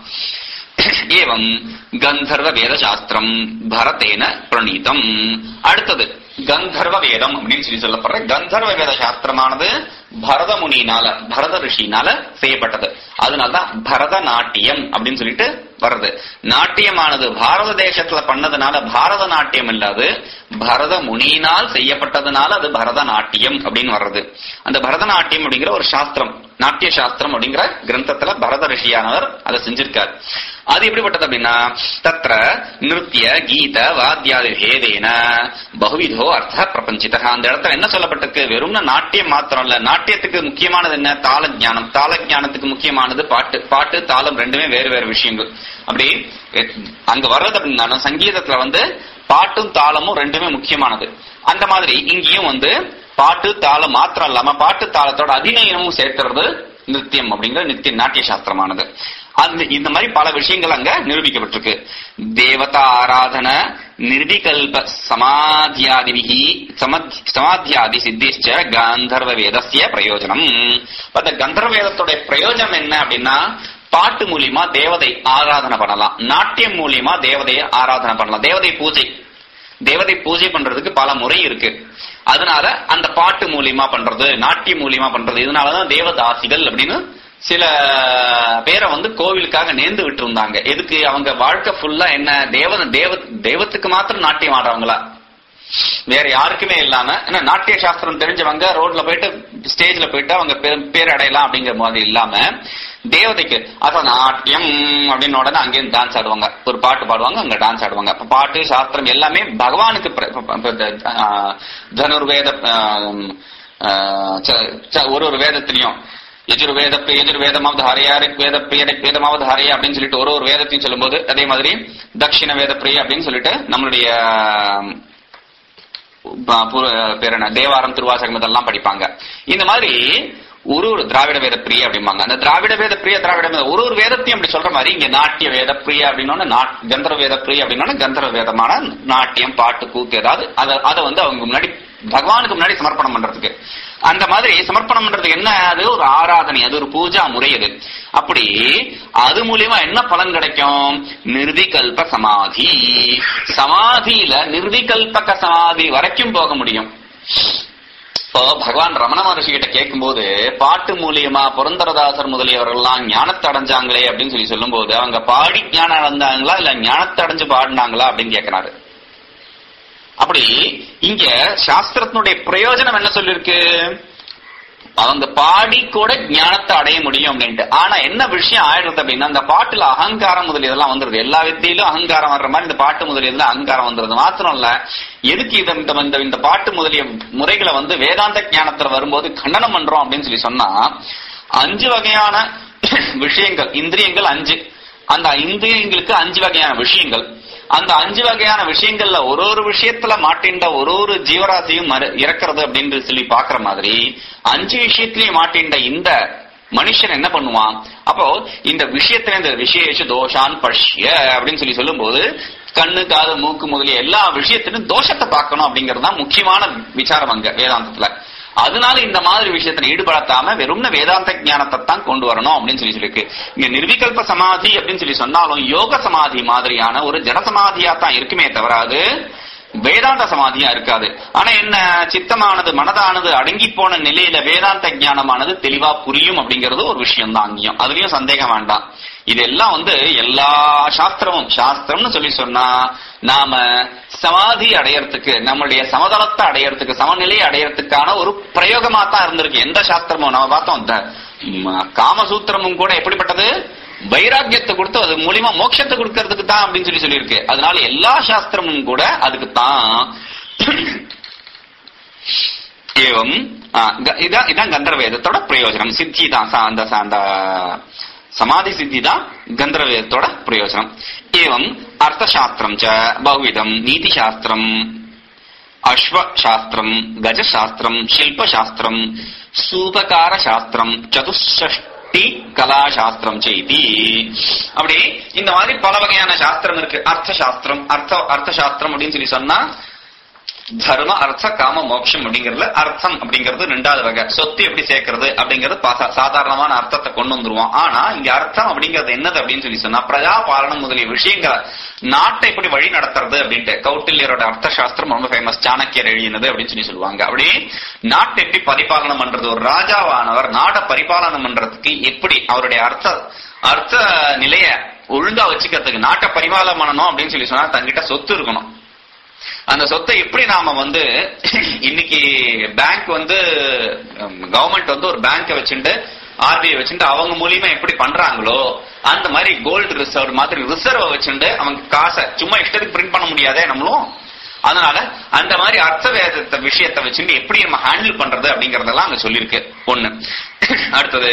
ஏவம் கந்தர்வ வேத சாஸ்திரம் பரதேன பிரணீதம் அடுத்தது கந்தர்வ வேதம் அப்படின்னு சொல்லி சொல்லப்படுற கந்தர்வ வேத சாஸ்திரமானது பரத முனியினால பரத ரிஷினால செய்யப்பட்டது அதனாலதான் பரதநாட்டியம் அப்படின்னு சொல்லிட்டு வருது நாட்டியமானது பாரத தேசத்துல பண்ணதுனால பாரத நாட்டியம் இல்லாது பரத முனியினால் செய்யப்பட்டதுனால அது பரதநாட்டியம் அப்படின்னு வர்றது அந்த பரதநாட்டியம் அப்படிங்கிற ஒரு சாஸ்திரம் நாட்டிய சாஸ்திரம் அப்படிங்கிற கிரந்தத்துல பரத ரிஷியானவர் அதை செஞ்சிருக்கார் அது எப்படிப்பட்டது அப்படின்னா தத்ர நிருத்திய கீத வாத்தியாதி பேதேன பகுவிதோ அர்த்த பிரபஞ்சித அந்த இடத்துல என்ன சொல்லப்பட்டிருக்கு வெறும் நாட்டியம் மாத்திரம் இல்ல நாட்டியத்துக்கு முக்கியமானது என்ன தாள ஞானம் தாள ஞானத்துக்கு முக்கியமானது பாட்டு பாட்டு தாளம் ரெண்டுமே வேறு வேறு விஷயங்கள் அப்படி எ- அங்க வர்றது அப்படின்னா சங்கீதத்துல வந்து பாட்டும் தாளமும் ரெண்டுமே முக்கியமானது அந்த மாதிரி இங்கேயும் வந்து பாட்டு தாளம் மாத்திரம் இல்லாம பாட்டு தாளத்தோட அதிநயனமும் சேர்க்கிறது நித்தியம் அப்படிங்கிற நித்திய நாட்டிய சாஸ்திரமானது அந்த இந்த மாதிரி பல விஷயங்கள் அங்க நிரூபிக்கப்பட்டிருக்கு தேவதா ஆராதன நிர்விகல்ப சமாதியாதிபிகி சமத்- சமாத்தியாதி சித்திஷ்ட காந்தர்வ வேதஸ்ய பிரயோஜனம் அப்ப அந்த கந்தர்வ வேதத்தோட பிரயோஜனம் என்ன அப்படின்னா பாட்டு மூலியமா தேவதை ஆராதனை பண்ணலாம் நாட்டியம் மூலியமா தேவதையை ஆராதனை பண்ணலாம் தேவதை பூஜை தேவதை பூஜை பண்றதுக்கு பல முறை இருக்கு அதனால அந்த பாட்டு மூலியமா பண்றது நாட்டியம் மூலியமா பண்றது இதனாலதான் தேவதாசிகள் அப்படின்னு சில பேரை வந்து கோவிலுக்காக நேர்ந்து விட்டு இருந்தாங்க எதுக்கு அவங்க வாழ்க்கை ஃபுல்லா என்ன தேவ தேவ தெய்வத்துக்கு மாத்திரம் நாட்டியம் ஆடுறவங்களா வேற யாருக்குமே இல்லாம ஏன்னா நாட்டிய சாஸ்திரம் தெரிஞ்சவங்க ரோட்ல போயிட்டு ஸ்டேஜ்ல போயிட்டு அவங்க பேர் பேர் அடையலாம் அப்படிங்கிற மாதிரி இல்லாம தேவதைக்கு அதான் நாட்டியம் அப்படின்னு உடனே அங்கேயும் டான்ஸ் ஆடுவாங்க ஒரு பாட்டு பாடுவாங்க அங்க டான்ஸ் ஆடுவாங்க அப்ப பாட்டு சாஸ்திரம் எல்லாமே பகவானுக்கு பிர- இப்ப- இப்ப இந்த, ஆ, தனுர்வேத ஆம், ஆ, ச- ச- ஒரு ஒரு வேதத்திலையும் எஜுர்வேத எஜுர்வேதமாவது ஹரியா வேத பிரிய வேதமாவது ஹரியா அப்படின்னு சொல்லிட்டு ஒரு ஒரு வேதத்தையும் சொல்லும்போது அதே மாதிரி தட்சிண வேத பிரிய அப்படின்னு சொல்லிட்டு நம்மளுடைய ப- பு- பேர் என்ன தேவாரம் திருவாசகம் இதெல்லாம் படிப்பாங்க இந்த மாதிரி ஒரு ஒரு திராவிட வேத பிரிய அப்படிம்பாங்க அந்த திராவிட வேத பிரிய திராவிட வேத ஒரு ஒரு வேதத்தையும் அப்படி சொல்ற மாதிரி இங்க நாட்டிய வேத பிரிய அப்படின்னா கந்தர்வ வேத பிரிய அப்படின்னா கந்தர்வ வேதமான நாட்டியம் பாட்டு கூத்து ஏதாவது அதை அதை வந்து அவங்க முன்னாடி பகவானுக்கு முன்னாடி சமர்ப்பணம் பண்றதுக்கு அந்த மாதிரி சமர்ப்பணம் பண்றதுக்கு என்ன அது ஒரு ஆராதனை அது ஒரு பூஜா முறை அது அப்படி அது மூலியமா என்ன பலன் கிடைக்கும் நிர்விகல்ப சமாதி சமாதியில நிர்விகல்பக சமாதி வரைக்கும் போக முடியும் இப்போ பகவான் ரமண மகர்ஷி கிட்ட கேட்கும்போது பாட்டு மூலியமா புரந்தரதாசர் முதலியவர்கள்லாம் ஞானத்தை அடைஞ்சாங்களே அப்படின்னு சொல்லி சொல்லும்போது அவங்க பாடி ஞானம் அடைந்தாங்களா இல்ல ஞானத்தை அடைஞ்சு பாடினாங்களா அப்படின்னு கேட்கிறாரு அப்படி இங்க சாஸ்திரத்தினுடைய பிரயோஜனம் என்ன சொல்லிருக்கு அவங்க பாடி கூட ஞானத்தை அடைய முடியும் அப்படின்ட்டு ஆனா என்ன விஷயம் ஆயிடுறது அப்படின்னா அந்த பாட்டுல அகங்காரம் முதலியதெல்லாம் வந்துருது எல்லா வித்தியிலும் அகங்காரம் வர்ற மாதிரி இந்த பாட்டு முதலியதுல அகங்காரம் வந்துருது மாத்திரம் இல்ல எதுக்கு இது இந்த இந்த- இந்த பாட்டு முதலிய முறைகளை வந்து வேதாந்த ஞானத்துல வரும்போது கண்டனம் பண்றோம் அப்படின்னு சொல்லி சொன்னா அஞ்சு வகையான விஷயங்கள் இந்திரியங்கள் அஞ்சு அந்த இந்திரியங்களுக்கு அஞ்சு வகையான விஷயங்கள் அந்த அஞ்சு வகையான விஷயங்கள்ல ஒரு ஒரு விஷயத்துல மாட்டின்ற ஒரு ஒரு ஜீவராசியும் மறு- இறக்குறது அப்படின்னு சொல்லி பாக்குற மாதிரி அஞ்சு விஷயத்திலயும் மாட்டின்ற இந்த மனுஷன் என்ன பண்ணுவான் அப்போ இந்த விஷயத்துல இந்த விசேஷ தோஷான் பஷ்ய அப்படின்னு சொல்லி சொல்லும்போது கண்ணு காது மூக்கு முதலிய எல்லா விஷயத்திலும் தோஷத்தை பார்க்கணும் அப்படிங்கிறது தான் முக்கியமான விசாரம் அங்க வேதாந்தத்துல அதனால இந்த மாதிரி விஷயத்துல ஈடுபடுத்தாம வெறும்ன வேதாந்த ஞானத்தை தான் கொண்டு வரணும் அப்படின்னு சொல்லி சொல்லிருக்கு இங்க நிர்விகல்ப சமாதி அப்படின்னு சொல்லி சொன்னாலும் யோக சமாதி மாதிரியான ஒரு ஜட சமாதியா தான் இருக்குமே தவிர அது வேதாந்த சமாதியா இருக்காது ஆனா என்ன சித்தமானது மனதானது அடங்கி போன நிலையில வேதாந்த ஞானமானது தெளிவா புரியும் அப்படிங்கிறது ஒரு விஷயம் தான் அங்கேயும் அதுலயும் சந்தேகம் வேண்டாம் இதெல்லாம் வந்து எல்லா சாஸ்திரமும் சாஸ்திரம்னு சொல்லி சொன்னா நாம சமாதி அடையறதுக்கு நம்மளுடைய சமதளத்தை அடையறதுக்கு சமநிலையை அடையறதுக்கான ஒரு பிரயோகமா தான் இருந்திருக்கு எந்த சாஸ்திரமும் நம்ம பார்த்தோம் இந்த ம், காமசூத்திரமும் கூட எப்படிப்பட்டது வைராக்கியத்தை கொடுத்து அது மூலியமா மோட்சத்தை கொடுக்கறதுக்கு தான் அப்படின்னு சொல்லி சொல்லியிருக்கு அதனால எல்லா சாஸ்திரமும் கூட அதுக்கு தான் ஏவம் ஆ, க- இதான் இதான் கந்தர்வேதத்தோட பிரயோஜனம் சித்தி தான் சா- அந்த சா- அந்த சமாதி சித்தி தான் கந்தர்வேதத்தோட பிரயோஜனம் ஏவம் அர்த்தசாஸ்திரம் ச பகுவிதம் நீதி சாஸ்திரம் அஸ்வசாஸ்திரம் கஜசாஸ்திரம் சில்பசாஸ்திரம் சூபகார சாஸ்திரம் சதுஷ்ட டி கலாசாஸ்திரம் செய்தி அப்படி இந்த மாதிரி பல வகையான சாஸ்திரம் இருக்கு அர்த்த சாஸ்திரம் அர்த்த அர்த்த சாஸ்திரம் அப்படின்னு சொல்லி சொன்னா தர்ம அர்த்த காம மோட்சம் அப்படிங்கறதுல அர்த்தம் அப்படிங்கிறது ரெண்டாவது வகை சொத்து எப்படி சேர்க்கறது அப்படிங்கிறது பா- சாதாரணமான அர்த்தத்தை கொண்டு வந்துருவோம் ஆனா இங்க அர்த்தம் அப்படிங்கிறது என்னது அப்படின்னு சொல்லி சொன்னா பிரஜா பாலனம் முதலிய விஷயங்களை நாட்டை எப்படி வழி நடத்துறது அப்படின்ட்டு கௌட்டில்யரோட அர்த்த சாஸ்திரம் ரொம்ப ஃபேமஸ் சாணக்கியர் எழுதினது அப்படின்னு சொல்லி சொல்லுவாங்க அப்படி நாட்டை எப்படி பரிபாலனம் பண்றது ஒரு ராஜாவானவர் நாட்டை பரிபாலனம் பண்றதுக்கு எப்படி அவருடைய அர்த்த அர்த்த நிலைய ஒழுங்கா வச்சுக்கிறதுக்கு நாட்டை பரிபாலனம் பண்ணணும் அப்படின்னு சொல்லி சொன்னா தங்கிட்ட சொத்து இருக்கணும் அந்த சொத்தை எப்படி நாம வந்து இன்னைக்கு பேங்க் வந்து கவர்மெண்ட் வந்து ஒரு பேங்க் வச்சுட்டு ஆர்பிஐ வச்சுட்டு அவங்க மூலியமா எப்படி பண்றாங்களோ அந்த மாதிரி கோல்டு ரிசர்வ் மாதிரி ரிசர்வ் வச்சுட்டு அவங்க காசை சும்மா இஷ்டத்துக்கு பிரிண்ட் பண்ண முடியாதே நம்மளும் அதனால அந்த மாதிரி அர்த்த வேதத்தை விஷயத்தை வச்சுட்டு எப்படி நம்ம ஹேண்டில் பண்றது அப்படிங்கறதெல்லாம் அங்க சொல்லியிருக்கு ஒண்ணு அடுத்தது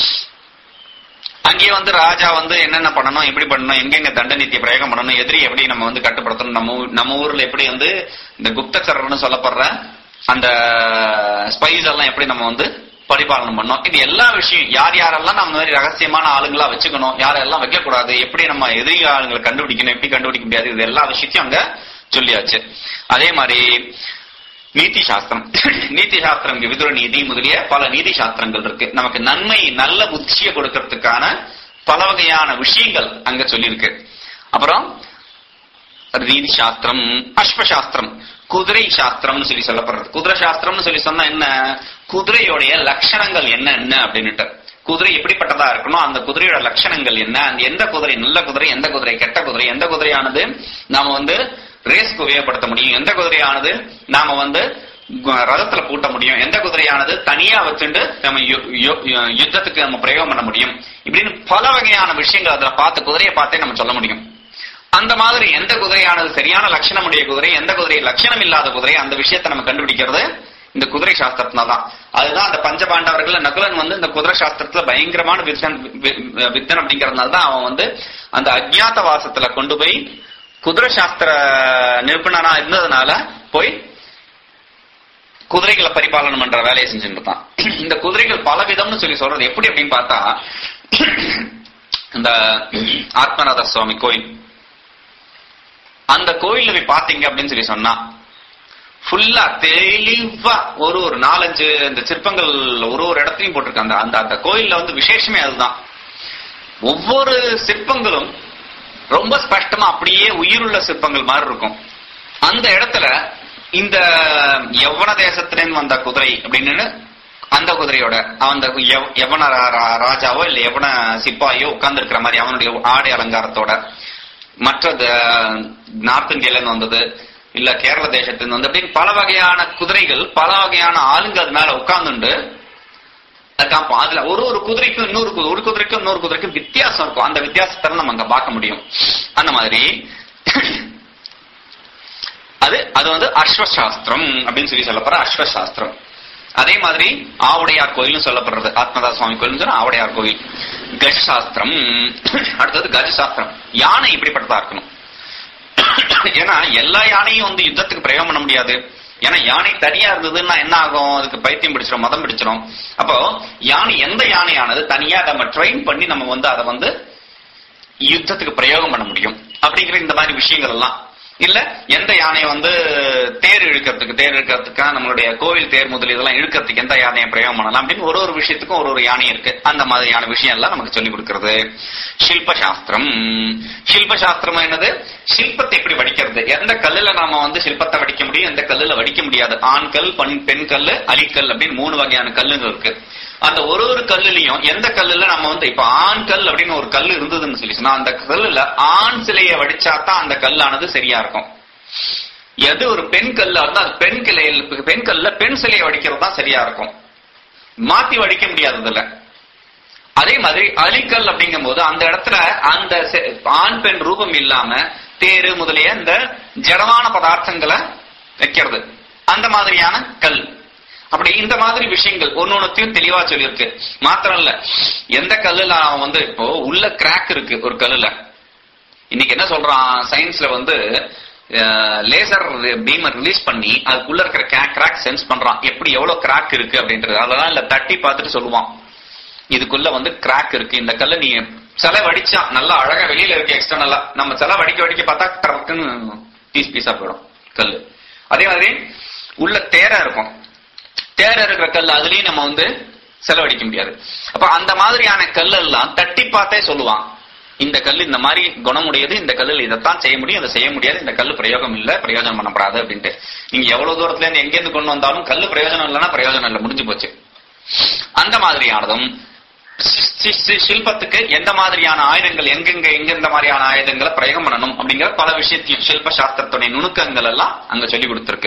அங்கேயே வந்து ராஜா வந்து என்னென்ன பண்ணணும் எப்படி பண்ணணும் எங்கெங்க தண்ட நீதியை பிரயோகம் பண்ணணும் எதிரி எப்படி நம்ம வந்து கட்டுப்படுத்தணும் நம்ம ஊ- நம்ம ஊர்ல எப்படி வந்து இந்த குப்தச்சரர்னு சொல்லப்படுற அந்த ஸ்பைஸ் எல்லாம் எப்படி நம்ம வந்து பரிபாலனம் பண்ணோம் இது எல்லா விஷயம் யார் யாரெல்லாம் நம்ம மாதிரி ரகசியமான ஆளுங்களா வச்சுக்கணும் யாரெல்லாம் வைக்க கூடாது எப்படி நம்ம எதிரி ஆளுங்களை கண்டுபிடிக்கணும் எப்படி கண்டுபிடிக்க முடியாது இது எல்லா விஷயத்தையும் அங்க சொல்லியாச்சு அதே மாதிரி நீதி சாஸ்திரம் நீதி சாஸ்திரம் விதுர நீதி முதலிய பல நீதி சாஸ்திரங்கள் இருக்கு நமக்கு நன்மை நல்ல புத்தியை கொடுக்கறதுக்கான பல வகையான விஷயங்கள் அங்க சொல்லியிருக்கு அப்புறம் நீதி சாஸ்திரம் அஸ்வ சாஸ்திரம் குதிரை சாஸ்திரம்னு சொல்லி சொல்லப்படுறது குதிரை சாஸ்திரம்னு சொல்லி சொன்னா என்ன குதிரையோடைய லட்சணங்கள் என்ன என்ன அப்படின்னுட்டு குதிரை எப்படிப்பட்டதா இருக்கணும் அந்த குதிரையோட லட்சணங்கள் என்ன அந்த எந்த குதிரை நல்ல குதிரை எந்த குதிரை கெட்ட குதிரை எந்த குதிரையானது நாம வந்து ரேஸ்க்கு உபயோகப்படுத்த முடியும் எந்த குதிரையானது நாம வந்து கு- ரதத்துல பூட்ட முடியும் எந்த குதிரையானது தனியா வச்சுட்டு நம்ம யு- யு- யு- யுத்தத்துக்கு நம்ம பிரயோகம் பண்ண முடியும் இப்படின்னு பல வகையான விஷயங்கள் அதுல பார்த்து குதிரையை பார்த்தே நம்ம சொல்ல முடியும் அந்த மாதிரி எந்த குதிரையானது சரியான லட்சணம் உடைய குதிரை எந்த குதிரை லட்சணம் இல்லாத குதிரை அந்த விஷயத்தை நம்ம கண்டுபிடிக்கிறது இந்த குதிரை சாஸ்திரத்துல தான் அதுதான் அந்த பஞ்சபாண்டவர்கள் நகுலன் வந்து இந்த குதிரை சாஸ்திரத்துல பயங்கரமான வித்தன் வி- வி- வித்தன் அப்படிங்கறதுனால தான் அவன் வந்து அந்த அஜ்ஞாத வாசத்துல கொண்டு போய் குதிரை சாஸ்திர நிரூபணனா இருந்ததுனால போய் குதிரைகளை பரிபாலனம் பண்ற வேலையை செஞ்சுட்டு இருப்பான் இந்த குதிரைகள் பல விதம்னு சொல்லி சொல்றது எப்படி அப்படின்னு பார்த்தா இந்த ஆத்மநாத சுவாமி கோயில் அந்த கோயில்ல போய் பாத்தீங்க அப்படின்னு சொல்லி சொன்னா ஃபுல்லா தெளிவா ஒரு ஒரு நாலஞ்சு இந்த சிற்பங்கள் ஒரு ஒரு இடத்துலயும் போட்டிருக்காங்க அந்த அந்த கோயில்ல வந்து விசேஷமே அதுதான் ஒவ்வொரு சிற்பங்களும் ரொம்ப ஸ்பஷ்டமா அப்படியே உயிருள்ள சிற்பங்கள் மாதிரி இருக்கும் அந்த இடத்துல இந்த யவன தேசத்திலேருந்து வந்த குதிரை அப்படின்னு அந்த குதிரையோட அந்த யவ- யவன ரா- ரா- ராஜாவோ இல்ல யவன சிப்பாயோ உட்கார்ந்து இருக்கிற மாதிரி அவனுடைய ஆடை அலங்காரத்தோட மற்ற த- நார்த் இந்தியால இருந்து வந்தது இல்ல கேரள தேசத்திலிருந்து வந்து அப்படின்னு பல வகையான குதிரைகள் பல வகையான ஆளுங்க அது மேல உட்கார்ந்துண்டு அது காப்போம் அதுல ஒரு ஒரு குதிரைக்கும் இன்னொரு கு- ஒரு குதிரைக்கும் இன்னொரு குதிரைக்கும் வித்தியாசம் இருக்கும் அந்த வித்தியாசத்தை நம்ம அங்க பார்க்க முடியும் அந்த மாதிரி அது அது வந்து அஸ்வசாஸ்திரம் அப்படின்னு சொல்லி சொல்லப்படுற அஸ்வசாஸ்திரம் அதே மாதிரி ஆவுடையார் கோயில்னு சொல்லப்படுறது ஆத்மதாஸ் சுவாமி கோயில் சொன்னா ஆவுடையார் கோயில் கஜசாஸ்திரம் அடுத்தது கஜசாஸ்திரம் யானை இப்படிப்பட்டதா இருக்கணும் ஏன்னா எல்லா யானையும் வந்து யுத்தத்துக்கு பிரயோகம் பண்ண முடியாது ஏன்னா யானை தனியா இருந்ததுன்னா என்ன ஆகும் அதுக்கு பைத்தியம் பிடிச்சிரும் மதம் பிடிச்சிரும் அப்போ யானை எந்த யானையானது தனியா நம்ம ட்ரெயின் பண்ணி நம்ம வந்து அதை வந்து யுத்தத்துக்கு பிரயோகம் பண்ண முடியும் அப்படிங்கிற இந்த மாதிரி விஷயங்கள் எல்லாம் இல்ல எந்த யானையை வந்து தேர் இழுக்கிறதுக்கு தேர் இழுக்கிறதுக்கா நம்மளுடைய கோவில் தேர் முதல் இதெல்லாம் இழுக்கிறதுக்கு எந்த யானையை பிரயோகம் பண்ணலாம் அப்படின்னு ஒரு ஒரு விஷயத்துக்கும் ஒரு ஒரு யானை இருக்கு அந்த மாதிரியான விஷயம் எல்லாம் நமக்கு சொல்லி கொடுக்கிறது சில்ப சாஸ்திரம் சில்ப சாஸ்திரம் என்னது சில்பத்தை எப்படி வடிக்கிறது எந்த கல்லுல நாம வந்து சில்பத்தை வடிக்க முடியும் எந்த கல்லுல வடிக்க முடியாது ஆண் கல் பெண் பெண் கல் அலிக்கல் அப்படின்னு மூணு வகையான கல்லுங்க இருக்கு அந்த ஒரு ஒரு கல்லுலயும் எந்த கல்லுல நம்ம வந்து இப்ப ஆண் கல் அப்படின்னு ஒரு கல் இருந்ததுன்னு சொல்லி சொன்னா அந்த கல்லுல ஆண் சிலையை வடிச்சாதான் அந்த கல்லானது சரியா இருக்கும் எது ஒரு பெண் கல்லா இருந்தா அது பெண் கிளையில் பெண் கல்ல பெண் சிலையை வடிக்கிறது தான் சரியா இருக்கும் மாத்தி வடிக்க முடியாது இதுல அதே மாதிரி அலிக்கல் அப்படிங்கும் போது அந்த இடத்துல அந்த செ- ஆண் பெண் ரூபம் இல்லாம தேரு முதலிய இந்த ஜடமான பதார்த்தங்களை வைக்கிறது அந்த மாதிரியான கல் அப்படி இந்த மாதிரி விஷயங்கள் ஒன்னொன்னுத்தையும் தெளிவா சொல்லியிருக்கு மாத்திரம் இல்ல எந்த கல்லுல அவன் வந்து இப்போ உள்ள கிராக் இருக்கு ஒரு கல்லுல இன்னைக்கு என்ன சொல்றான் சயின்ஸ்ல வந்து லேசர் பீமை ரிலீஸ் பண்ணி அதுக்குள்ள இருக்கிற கிராக் சென்ஸ் பண்றான் எப்படி எவ்வளவு கிராக் இருக்கு அப்படின்றது அதெல்லாம் இல்ல தட்டி பார்த்துட்டு சொல்லுவான் இதுக்குள்ள வந்து கிராக் இருக்கு இந்த கல்ல நீ சிலை வடிச்சா நல்லா அழகா வெளியில இருக்கு எக்ஸ்டர்னலா நம்ம சிலை வடிக்க வடிக்க பார்த்தா டக்குன்னு பீஸ் பீஸா போயிடும் கல்லு அதே மாதிரி உள்ள தேரை இருக்கும் தேரை இருக்கிற கல் அதுலயும் நம்ம வந்து செலவழிக்க முடியாது அப்ப அந்த மாதிரியான கல் எல்லாம் தட்டி பார்த்தே சொல்லுவான் இந்த கல் இந்த மாதிரி குணமுடையது இந்த கல்லில் இதைத்தான் செய்ய முடியும் இதை செய்ய முடியாது இந்த கல் பிரயோகம் இல்ல பிரயோஜனம் பண்ணப்படாது அப்படின்ட்டு நீங்க எவ்வளவு தூரத்துல இருந்து எங்க இருந்து கொண்டு வந்தாலும் கல் பிரயோஜனம் இல்லைன்னா பிரயோஜனம் இல்லை முடிஞ்சு போச்சு அந்த மாதிரியானதும் சி- சி- சில்பத்துக்கு எந்த மாதிரியான ஆயுதங்கள் எங்கெங்க எங்கெந்த மாதிரியான ஆயுதங்களை பிரயோகம் பண்ணணும் அப்படிங்கிற பல விஷயத்தையும் சில்ப சாஸ்திரத்துடைய நுணுக்கங்கள் எல்லாம் அங்க சொல்லி கொடுத்திருக்கு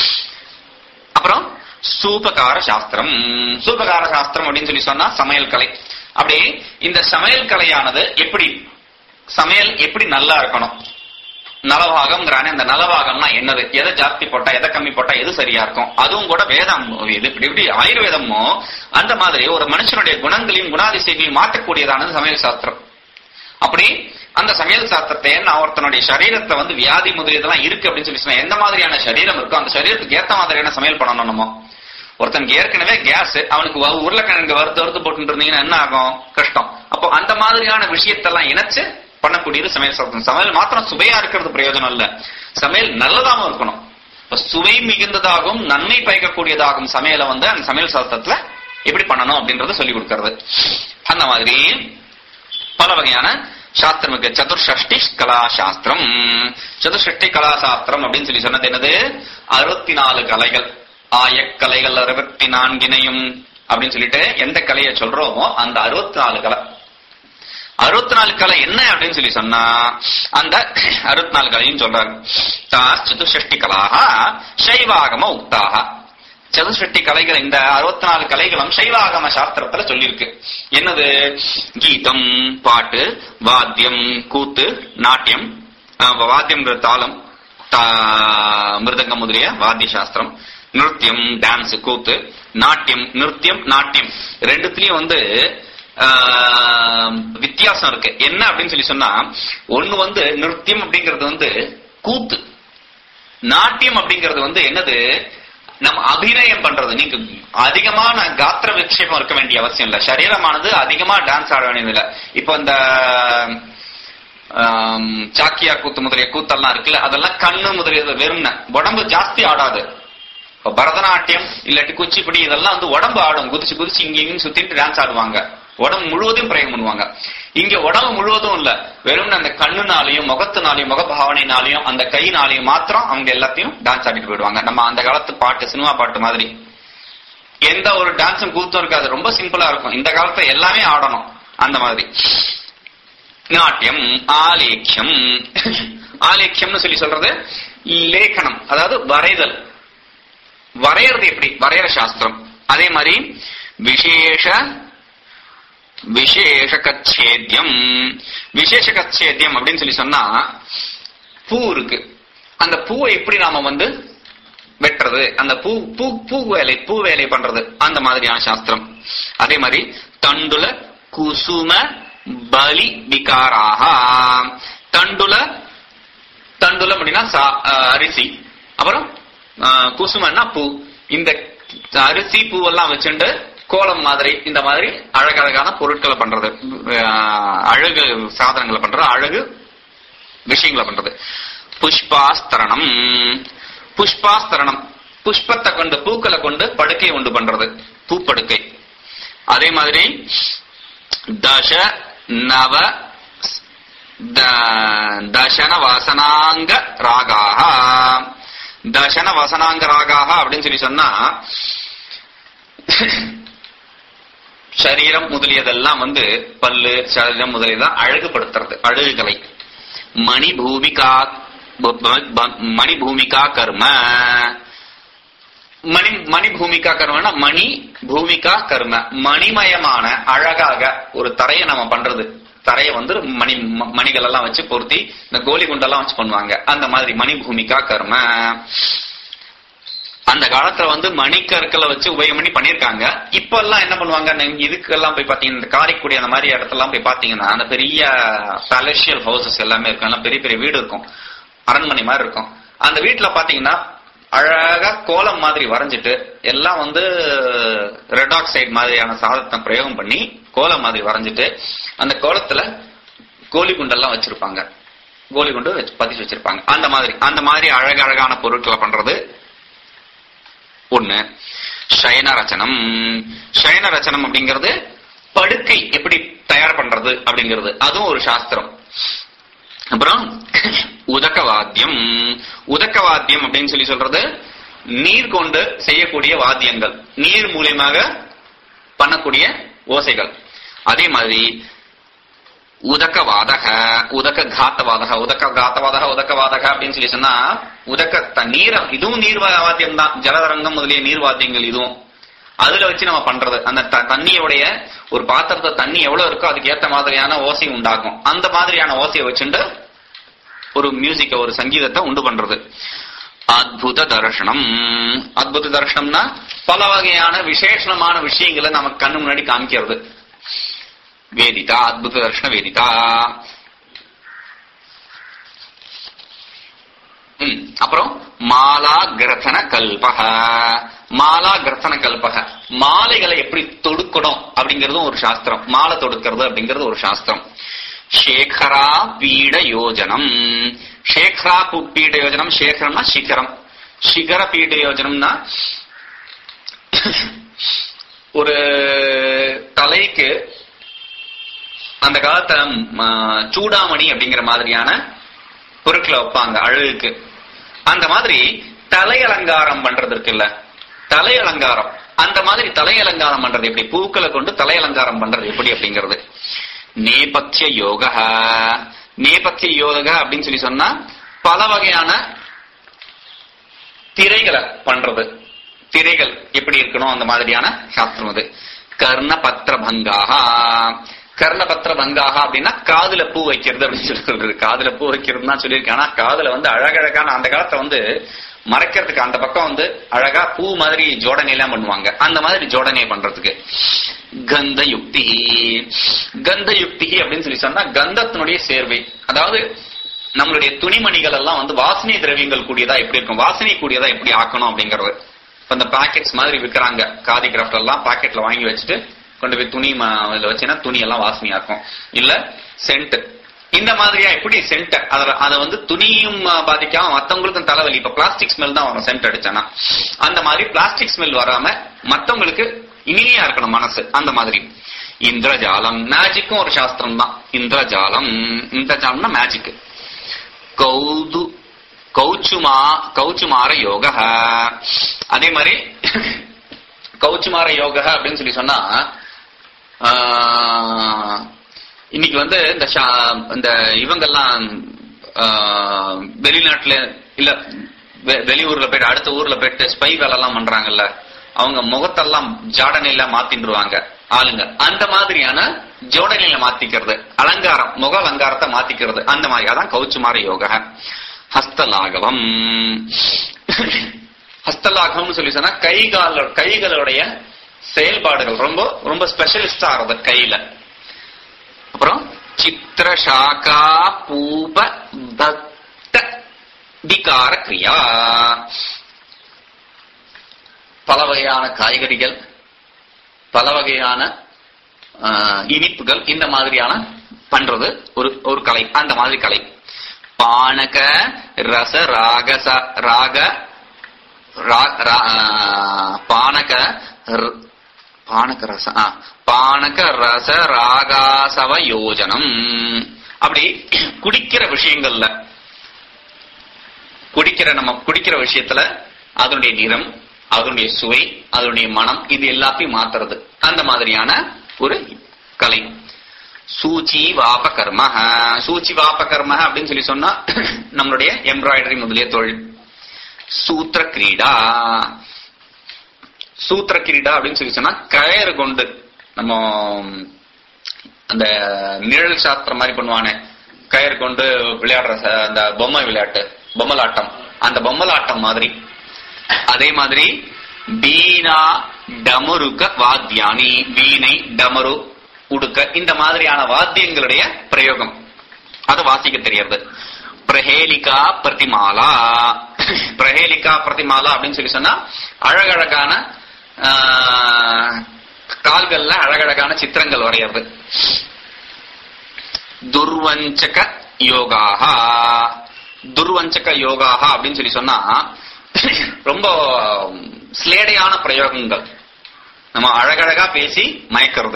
அப்புறம் சூபகார சாஸ்திரம் சூபகார சாஸ்திரம் அப்படின்னு சொல்லி சொன்னா சமையல் கலை அப்படி இந்த சமையல் கலையானது எப்படி சமையல் எப்படி நல்லா இருக்கணும் நலபாகம்ங்கிறானே அந்த நலபாகம்னா என்னது எதை ஜாஸ்தி போட்டா எதை கம்மி போட்டா எது சரியா இருக்கும் அதுவும் கூட வேதம் இது இப்படி இப்படி ஆயுர்வேதமோ அந்த மாதிரி ஒரு மனுஷனுடைய குணங்களையும் குணாதிசயங்களையும் மாற்றக்கூடியதானது சமையல் சாஸ்திரம் அப்படி அந்த சமையல் சாஸ்திரத்தை நான் ஒருத்தனுடைய சரீரத்துல வந்து வியாதி முதலியதெல்லாம் இருக்கு அப்படின்னு சொல்லி சொன்னா எந்த மாதிரியான சரீரம் இருக்கோ அந்த சரீரத்துக்கு ஏத்த மாதிரியான சமையல் பண்ணணும் நம்ம ஒருத்தனுக்கு ஏற்கனவே கேஸ் அவனுக்கு வ- உருளைக்கிழங்கு வறுத்து வறுத்து போட்டு இருந்தீங்கன்னா என்ன ஆகும் கஷ்டம் அப்போ அந்த மாதிரியான விஷயத்தெல்லாம் இணைச்சு பண்ணக்கூடியது சமையல் சாஸ்திரம் சமையல் மாத்திரம் சுவையா இருக்கிறது பிரயோஜனம் இல்ல சமையல் நல்லதாகவும் இருக்கணும் இப்ப சுவை மிகுந்ததாகவும் நன்மை பயக்கக்கூடியதாகும் சமையலை வந்து அந்த சமையல் சாஸ்திரத்துல எப்படி பண்ணணும் அப்படின்றத சொல்லி கொடுக்கறது அந்த மாதிரி பல வகையான சாஸ்திரம் இருக்கு சதுர்ஷஷ்டி கலாசாஸ்திரம் சதுர்ஷஷ்டி கலாசாஸ்திரம் அப்படின்னு சொல்லி சொன்னது என்னது அறுபத்தி நாலு கலைகள் ஆயக்கலைகள் அறுபத்தி நான்கினையும் அப்படின்னு சொல்லிட்டு எந்த கலையை சொல்றோமோ அந்த அறுபத்தி நாலு கலை அறுபத்தி நாலு கலை என்ன அப்படின்னு சொல்லி சொன்னா அந்த அறுபத்தி நாலு கலையும் சொல்றாங்க தாஸ் சதுஷ்டி கலாக சைவாகம உக்தாக சதுஷ்டி கலைகள் இந்த அறுபத்தி நாலு கலைகளும் சைவாகம சாஸ்திரத்துல சொல்லியிருக்கு என்னது கீதம் பாட்டு வாத்தியம் கூத்து நாட்டியம் அஹ், வாத்தியம்ங்கிற தாளம் தா- மிருதங்கம் முதலிய வாத்திய சாஸ்திரம் நிருத்தியம் டான்ஸ் கூத்து நாட்டியம் நிருத்தியம் நாட்டியம் ரெண்டுத்துலயும் வந்து ஆஹ், வித்தியாசம் இருக்கு என்ன அப்படின்னு சொல்லி சொன்னா ஒண்ணு வந்து நிருத்தியம் அப்படிங்கிறது வந்து கூத்து நாட்டியம் அப்படிங்கிறது வந்து என்னது நம்ம அபிநயம் பண்றது நீங்க அதிகமான காத்திர விக்ஷேபம் இருக்க வேண்டிய அவசியம் இல்ல சரீரமானது அதிகமா டான்ஸ் ஆட வேண்டியது இல்ல இப்போ இந்த ஆம், சாக்கியா கூத்து முதலிய கூத்தெல்லாம் இருக்குல்ல அதெல்லாம் கண்ணு முதலியது வெறும்ன உடம்பு ஜாஸ்தி ஆடாது இப்ப பரதநாட்டியம் இல்லாட்டி குச்சிப்புடி இதெல்லாம் வந்து உடம்பு ஆடும் குதிச்சு குதிச்சு இங்க இங்கன்னு சுத்திட்டு டான்ஸ் ஆடுவாங்க உடம்பு முழுவதும் பிரயோகம் பண்ணுவாங்க இங்க உடம்பு முழுவதும் இல்ல வெறும் அந்த கண்ணுனாலையும் முகத்துனாலையும் முகபாவனைனாலையும் அந்த கையினாலையும் மாத்திரம் அவங்க எல்லாத்தையும் டான்ஸ் ஆடிட்டு போயிடுவாங்க நம்ம அந்த காலத்து பாட்டு சினிமா பாட்டு மாதிரி எந்த ஒரு டான்ஸும் கூத்தும் இருக்காது ரொம்ப சிம்பிளா இருக்கும் இந்த காலத்துல எல்லாமே ஆடணும் அந்த மாதிரி நாட்டியம் ஆலேக்கியம் ஆலேக்கியம்னு சொல்லி சொல்றது லேಖனம் அதாவது வரைதல் வரையறது எப்படி வரையற சாஸ்திரம் அதே மாதிரி விசேஷ விசேஷ கச்சேத்தியம் விசேஷ கச்சேத்தியம் அப்படின்னு சொல்லி சொன்னா பூ இருக்கு அந்த பூவை எப்படி நாம வந்து வெட்டுறது அந்த பூ பூ பூ வேலை பூ வேலை பண்றது அந்த மாதிரியான சாஸ்திரம் அதே மாதிரி தண்டுல குசும பலி விகாராக தண்டுல தண்டுலம் அப்படின்னா சா- அஹ் அரிசி அப்புறம் அஹ், குசுமன்னா பூ இந்த அரிசி பூவெல்லாம் வச்சுண்டு கோலம் மாதிரி இந்த மாதிரி அழகழகான பொருட்களை பண்றது அஹ், அழகு சாதனங்களை பண்றது அழகு விஷயங்களை பண்றது புஷ்பாஸ்தரணம் புஷ்பாஸ்தரணம் புஷ்பத்தை கொண்டு பூக்களை கொண்டு படுக்கையை உண்டு பண்றது பூப்படுக்கை அதே மாதிரி தச நவ த- தசன வசனாங்க ராகாக தசன வசனாங்க ராகாக அப்படின்னு சொல்லி சொன்னா சரீரம் முதலியதெல்லாம் வந்து பல்லு சரீரம் முதலியதெல்லாம் அழகுபடுத்துறது அழகுகளை மணி பூமிகா ப- ப- ப- மணி பூமிகா கர்ம மணி மணி பூமிகா கர்மனா மணி பூமிகா கர்ம மணிமயமான அழகாக ஒரு தரையை நம்ம பண்றது தரையை வந்து மணி ம- மணிகள் எல்லாம் வச்சு பொருத்தி இந்த கோலி குண்டெல்லாம் வச்சு பண்ணுவாங்க அந்த மாதிரி மணி பூமிகா கர்ம அந்த காலத்துல வந்து மணிக்கற்களை வச்சு உபயோகம் பண்ணி பண்ணிருக்காங்க இப்ப எல்லாம் என்ன பண்ணுவாங்க நீங்க இதுக்கெல்லாம் போய் பாத்தீங்கன்னா இந்த காரைக்குடி அந்த மாதிரி இடத்தெல்லாம் போய் பாத்தீங்கன்னா அந்த பெரிய பேலஷியல் ஹவுசஸ் எல்லாமே இருக்கும் எல்லாம் பெரிய பெரிய வீடு இருக்கும் அரண்மனை மாதிரி இருக்கும் அந்த வீட்டுல பாத்தீங்கன்னா அழகா கோலம் மாதிரி வரைஞ்சிட்டு எல்லாம் வந்து ரெட் ஆக்சைடு மாதிரியான சாதத்தை பிரயோகம் பண்ணி கோலம் மாதிரி வரைஞ்சிட்டு அந்த கோலத்துல கோழி குண்டெல்லாம் வச்சிருப்பாங்க கோழி குண்டு வச்சு பதிச்சு வச்சிருப்பாங்க அந்த மாதிரி அந்த மாதிரி அழகழகான பொருட்களை பண்றது ஒண்ணு சயன ரச்சனம் சயன ரச்சனம் அப்படிங்கிறது படுக்கை எப்படி தயார் பண்றது அப்படிங்கிறது அதுவும் ஒரு சாஸ்திரம் அப்புறம் உதக்கவாத்தியம் உதக்கவாத்தியம் அப்படின்னு சொல்லி சொல்றது நீர் கொண்டு செய்யக்கூடிய வாத்தியங்கள் நீர் மூலியமாக பண்ணக்கூடிய ஓசைகள் அதே மாதிரி உதக்கவாதக உதக்க காத்தவாதக உதக்க காத்தவாதக உதக்கவாதக அப்படின்னு சொல்லி சொன்னா உதக்க த- நீர இதுவும் நீர் வா- வாத்தியம் தான் ஜலதரங்கம் முதலிய நீர் வாத்தியங்கள் இதுவும் அதுல வச்சு நம்ம பண்றது அந்த த- தண்ணியோடைய ஒரு பாத்திரத்தை தண்ணி எவ்வளவு இருக்கோ அதுக்கு ஏத்த மாதிரியான ஓசை உண்டாகும் அந்த மாதிரியான ஓசையை வச்சுட்டு ஒரு மியூசிக்க ஒரு சங்கீதத்தை உண்டு பண்றது அத்புத தர்ஷனம் அத்புத தர்ஷனம்னா பல வகையான விசேஷமான விஷயங்களை நமக்கு கண்ணு முன்னாடி காமிக்கிறது வேதிதா அத்புத தர்ஷன வேதிதா ம், அப்புறம் மாலா கிரதன கல்பக மாலா கிரதன கல்பக மாலைகளை எப்படி தொடுக்கணும் அப்படிங்கறதும் ஒரு சாஸ்திரம் மாலை தொடுக்கிறது அப்படிங்கிறது ஒரு சாஸ்திரம் சேகரா பீட யோஜனம் சேகரா பு- பீட யோஜனம் சேகரம்னா சிகரம் சிகர பீட யோஜனம்னா ஒரு தலைக்கு அந்த காலத்துல ம, சூடாமணி அப்படிங்கிற மாதிரியான பொருட்களை வைப்பாங்க அழகுக்கு அந்த மாதிரி தலை அலங்காரம் பண்றது இருக்குல்ல தலை அலங்காரம் அந்த மாதிரி தலை அலங்காரம் பண்றது எப்படி பூக்களை கொண்டு தலை அலங்காரம் பண்றது எப்படி அப்படிங்கிறது நேபத்திய யோக நேபத்திய யோக அப்படின்னு சொல்லி சொன்னா பல வகையான திரைகளை பண்றது திரைகள் எப்படி இருக்கணும் அந்த மாதிரியான சாஸ்திரம் அது கர்ணபத்திர பங்காக கர்ணபத்திர பங்காக அப்படின்னா காதுல பூ வைக்கிறது அப்படின்னு சொல்லி சொல்றது காதுல பூ வைக்கிறதுனா சொல்லியிருக்கேன் ஆனா காதுல வந்து அழகழகான அந்த காலத்துல வந்து மறைக்கிறதுக்கு அந்த பக்கம் வந்து அழகா பூ மாதிரி ஜோடனை எல்லாம் பண்ணுவாங்க அந்த மாதிரி ஜோடனை பண்றதுக்கு கந்த யுக்தி கந்த யுக்தி அப்படின்னு சொல்லி சொன்னா கந்தத்தினுடைய சேர்வை அதாவது நம்மளுடைய துணிமணிகள் எல்லாம் வந்து வாசனை திரவியங்கள் கூடியதா எப்படி இருக்கும் வாசனை கூடியதா எப்படி ஆக்கணும் அப்படிங்கறது இப்ப இந்த பாக்கெட்ஸ் மாதிரி விக்கிறாங்க காதி கிராஃப்ட் எல்லாம் பாக்கெட்ல வாங்கி வச்சுட்டு கொண்டு போய் துணி ம- இதுல வச்சீங்கன்னா துணி எல்லாம் வாசனையாக்கும் இல்ல சென்ட் இந்த மாதிரியா எப்படி சென்ட் அத அதை வந்து துணியும் அஹ், பாதிக்காம மத்தவங்களுக்கும் தலைவலி இப்ப பிளாஸ்டிக் ஸ்மெல் தான் வரும் சென்ட் அடிச்சானா அந்த மாதிரி பிளாஸ்டிக் ஸ்மெல் வராம மத்தவங்களுக்கு இனிமையா இருக்கணும் மனசு அந்த மாதிரி இந்திரஜாலம் மேஜிக்கும் ஒரு சாஸ்திரம் தான் இந்திரஜாலம் இந்திரஜாலம்னா மேஜிக் கௌது கௌச்சுமா கௌச்சுமார யோக அதே மாதிரி கௌச்சுமார யோக அப்படின்னு சொல்லி சொன்னா ஆஹ், இன்னைக்கு வந்து இந்த ஷா- இந்த இவங்கெல்லாம் ஆஹ், வெளிநாட்டுல இல்ல வெ- வெளியூர்ல போயிட்டு அடுத்த ஊர்ல போயிட்டு ஸ்பை வேலை எல்லாம் பண்றாங்கல்ல அவங்க முகத்தெல்லாம் ஜாடனையில மாத்திடுவாங்க ஆளுங்க அந்த மாதிரியான ஜோடனையில மாத்திக்கிறது அலங்காரம் முக அலங்காரத்தை மாத்திக்கிறது அந்த மாதிரி அதான் கௌச்சுமார யோக ஹஸ்தலாகவம் ஹஸ்தலாகவம்னு சொல்லி சொன்னா கைகால கைகளுடைய செயல்பாடுகள் ரொம்ப ரொம்ப ஸ்பெஷலிஸ்டா ஆறது கையில அப்புறம் சித்திர சாகா பூப பக்த விகார கிரியா பல வகையான காய்கறிகள் பல வகையான ஆஹ், இனிப்புகள் இந்த மாதிரியான பண்றது ஒரு ஒரு கலை அந்த மாதிரி கலை பானக ரச ராகச ராக ரா- ரா- ஆஹ், பானக ர- பானக ரச ஆ, பானக ரச ராகாசவ யோஜனம் அப்படி குடிக்கிற விஷயங்கள்ல குடிக்கிற நம்ம குடிக்கிற விஷயத்துல அதனுடைய நிறம் அதனுடைய சுவை அதனுடைய மனம் இது எல்லாத்தையும் மாத்துறது அந்த மாதிரியான ஒரு கலை சூச்சி வாப கர்ம சூச்சி வாப கர்ம அப்படின்னு சொல்லி சொன்னா நம்மளுடைய எம்ப்ராய்டரி முதலிய தொழில் சூத்திர கிரீடா சூத்திர கிரீடா அப்படின்னு சொல்லி சொன்னா கயறு கொண்டு நம்ம அந்த நிழல் சாஸ்திரம் மாதிரி பண்ணுவானே கயிறு கொண்டு விளையாடுற ச- அந்த பொம்மை விளையாட்டு பொம்மலாட்டம் அந்த பொம்மலாட்டம் மாதிரி அதே மாதிரி வீணா டமருக வாத்தியானி வீணை டமரு உடுக்க இந்த மாதிரியான வாத்தியங்களுடைய பிரயோகம் அது வாசிக்க தெரியறது பிரஹேலிகா பிரதிமாலா பிரஹேலிகா பிரதிமாலா அப்படின்னு சொல்லி சொன்னா அழகழகான ஆஹ், கால்கள்ல அழகழகான சித்திரங்கள் வரையறது துர்வஞ்சக யோகாஹா துர்வஞ்சக யோகாஹா அப்படின்னு சொல்லி சொன்னா ரொம்ப ஸ்லேடையான பிரயோகங்கள் நம்ம அழகழகா பேசி மயக்கிறது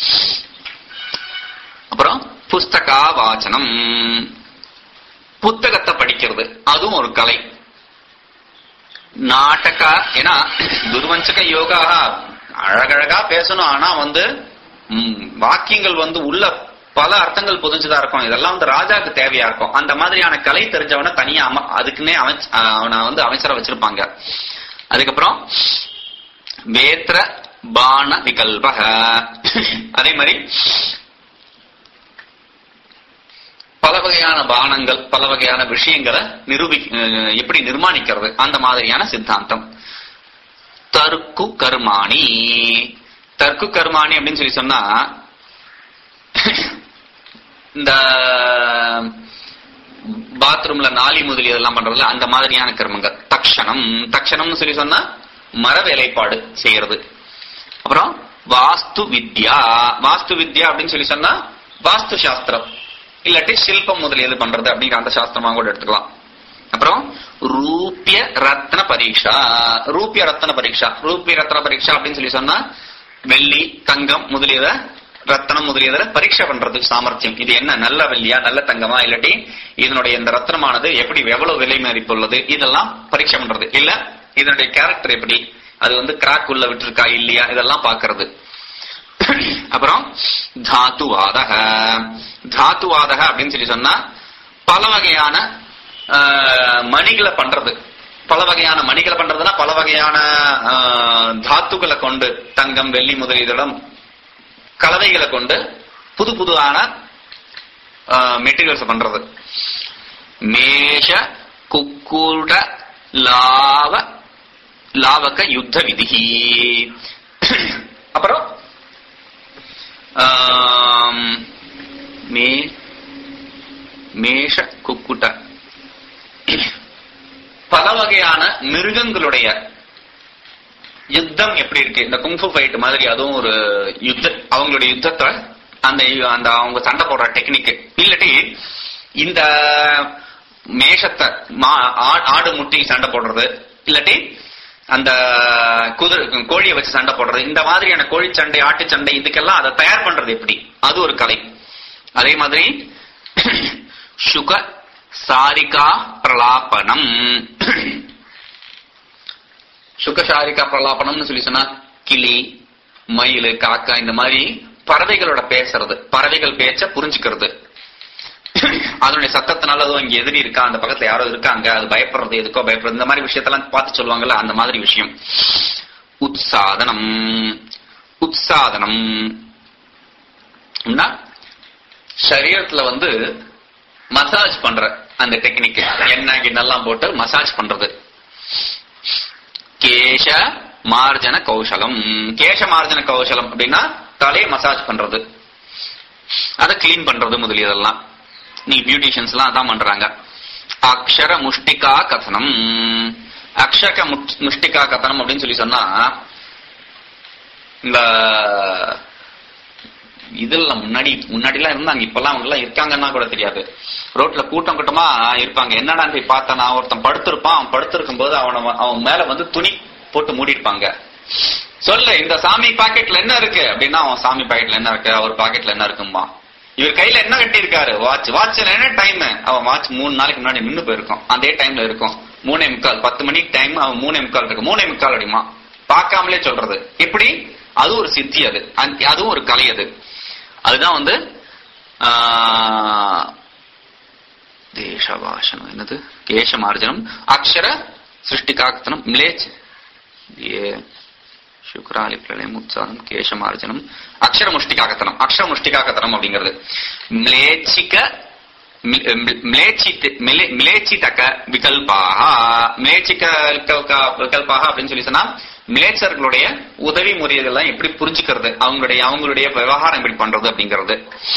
அப்புறம் புஸ்தகா வாசனம் புத்தகத்தை படிக்கிறது அதுவும் ஒரு கலை நாடக ஏன்னா துர்வஞ்சக யோகா அழகழகா பேசணும் ஆனா வந்து ம், வாக்கியங்கள் வந்து உள்ள பல அர்த்தங்கள் புதிஞ்சுதான் இருக்கும் இதெல்லாம் வந்து ராஜாக்கு தேவையா இருக்கும் அந்த மாதிரியான கலை தெரிஞ்சவன தனியா அம அதுக்குன்னே அமைச்ச அவனை வந்து அமைச்சரை வச்சிருப்பாங்க அதுக்கப்புறம் வேத்ர பான விகல்பக அதே மாதிரி பல வகையான பானங்கள் பல வகையான விஷயங்களை நிரூபி அஹ் எப்படி நிர்மாணிக்கிறது அந்த மாதிரியான சித்தாந்தம் தர்க்கு கர்மாணி தர்க்கு கர்மாணி அப்படின்னு சொல்லி சொன்னா இந்த பாத்ரூம்ல நாளி முதலி இதெல்லாம் பண்றதுல அந்த மாதிரியான கர்மங்கள் தக்ஷணம் தக்ஷணம்னு சொல்லி சொன்னா மர வேலைப்பாடு செய்யறது அப்புறம் வாஸ்து வித்யா வாஸ்து வித்யா அப்படின்னு சொல்லி சொன்னா வாஸ்து சாஸ்திரம் இல்லாட்டி சில்பம் முதலியது பண்றது அப்படிங்கிற அந்த சாஸ்திரமா கூட எடுத்துக்கலாம் அப்புறம் ரூபிய ரத்ன பரீட்சா ரூபிய ரத்ன பரீட்சா ரூபிய ரத்ன பரீட்சா அப்படின்னு சொல்லி சொன்னா வெள்ளி தங்கம் முதலியத ரத்னம் முதலியத பரீட்சை பண்றது சாமர்த்தியம் இது என்ன நல்ல வெள்ளியா நல்ல தங்கமா இல்லாட்டி இதனுடைய இந்த ரத்னமானது எப்படி எவ்வளவு விலை மதிப்புள்ளது இதெல்லாம் பரீட்சை பண்றது இல்ல இதனுடைய கேரக்டர் எப்படி அது வந்து கிராக் உள்ள விட்டுருக்கா இல்லையா இதெல்லாம் பாக்குறது அப்புறம் தாத்துவாதக தாத்துவாதக அப்படின்னு சொல்லி சொன்னா பல வகையான ஆஹ், மணிகளை பண்றது பல வகையான மணிகளை பண்றதுன்னா பல வகையான ஆஹ், தாத்துக்களை கொண்டு தங்கம் வெள்ளி முதலியதுடன் கலவைகளை கொண்டு புது புதுவான மெட்டீரியல்ஸ் பண்றது மேஷ குக்குட லாவ லாவக யுத்த விதிகி அப்புறம் ஆம், மே மேஷ குக்குட்ட பல வகையான மிருகங்களுடைய யுத்தம் எப்படி இருக்கு இந்த குங்ஃபு ஃபைட் மாதிரி அதுவும் ஒரு யுத்த அவங்களுடைய யுத்தத்தை அந்த அந்த அவங்க சண்டை போடுற டெக்னிக் இல்லாட்டி இந்த மேஷத்தை மா- ஆ- ஆடு முட்டி சண்டை போடுறது இல்லாட்டி அந்த குதிரை கோழியை வச்சு சண்டை போடுறது இந்த மாதிரியான கோழி சண்டை ஆட்டு சண்டை இதுக்கெல்லாம் அதை தயார் பண்றது எப்படி அது ஒரு கலை அதே மாதிரி சுக சாரிகா பிரலாபனம் சுகசாரிகா பிரலாபனம்னு சொல்லி சொன்னா கிளி மயில் காக்கா இந்த மாதிரி பறவைகளோட பேசுறது பறவைகள் பேச்ச புரிஞ்சுக்கிறது அதனுடைய சத்தத்தினால அதுவும் இங்க எதிரி இருக்கா அந்த பக்கத்துல யாரோ இருக்காங்க அது பயப்படுறது எதுக்கோ பயப்படுறது இந்த மாதிரி விஷயத்தெல்லாம் பார்த்து சொல்லுவாங்கல்ல அந்த மாதிரி விஷயம் உத்சாதனம் உத்சாதனம் சரீரத்துல வந்து மசாஜ் பண்ற அந்த டெக்னிக் எண்ணெய் கிண்ணெல்லாம் போட்டு மசாஜ் பண்றது கேஷ மார்ஜன கௌசலம் கேஷ மார்ஜன கௌசலம் அப்படின்னா தலையை மசாஜ் பண்றது அதை கிளீன் பண்றது முதலியதெல்லாம் நீ பியூட்டிஷியன்ஸ் எல்லாம் அதான் பண்றாங்க அக்ஷர முஷ்டிகா கதனம் அக்ஷர முட்- முஷ்டிகா கதனம் அப்படின்னு சொல்லி சொன்னா இந்த இதெல்லாம் முன்னாடி முன்னாடி எல்லாம் இருந்தாங்க இப்பெல்லாம் அவங்க எல்லாம் இருக்காங்கன்னா கூட தெரியாது ரோட்ல கூட்டம் கூட்டமா இருப்பாங்க என்னடா போய் பார்த்தா நான் ஒருத்தன் படுத்திருப்பான் அவன் படுத்திருக்கும் போது அவன அவன் மேல வந்து துணி போட்டு மூடிருப்பாங்க சொல்லு இந்த சாமி பாக்கெட்ல என்ன இருக்கு அப்படின்னா அவன் சாமி பாக்கெட்ல என்ன இருக்கு அவர் பாக்கெட்ல என்ன இருக்கும்பா இவர் கையில என்ன கட்டி இருக்காரு வாட்ச் வாட்ச்ல என்ன டைம் அவன் வாட்ச் மூணு நாளைக்கு முன்னாடி நின்னு போயிருக்கும் அதே டைம்ல இருக்கும் மூணே முக்கால் பத்து மணிக்கு டைம் அவன் மூணே முக்கால் இருக்கு மூணே முக்கால் அடிமா பார்க்காமலே சொல்றது எப்படி அது ஒரு சித்தி அது அந்த- அதுவும் ஒரு கலை அது அதுதான் வந்து ஆஹ், தேசவாசனம் என்னது கேசமார்ஜனம் அக்ஷர சிருஷ்டிகாக்கத்தனம் மிலேச் ஏ சுக்ராலி பிரளயம் உற்சாகம் கேசமார்ஜனம் அக்ஷர முஷ்டிகாகத்தனம் அக்ஷர முஷ்டிகாகத்தனம் அப்படிங்கிறது மிலேச்சிக மி- மி- மிலேச்சித்- மிலே- மிலேச்சிதக விகல்பாக மிலேச்சிக விகல்கா- விகல்பாக அப்படின்னு சொல்லி சொன்னா மிலேச்சர்களுடைய உதவி முறையெல்லாம் எப்படி புரிஞ்சுக்கிறது அவங்களுடைய அவங்களுடைய விவகாரம் எப்படி பண்றது அப்படிங்கிறது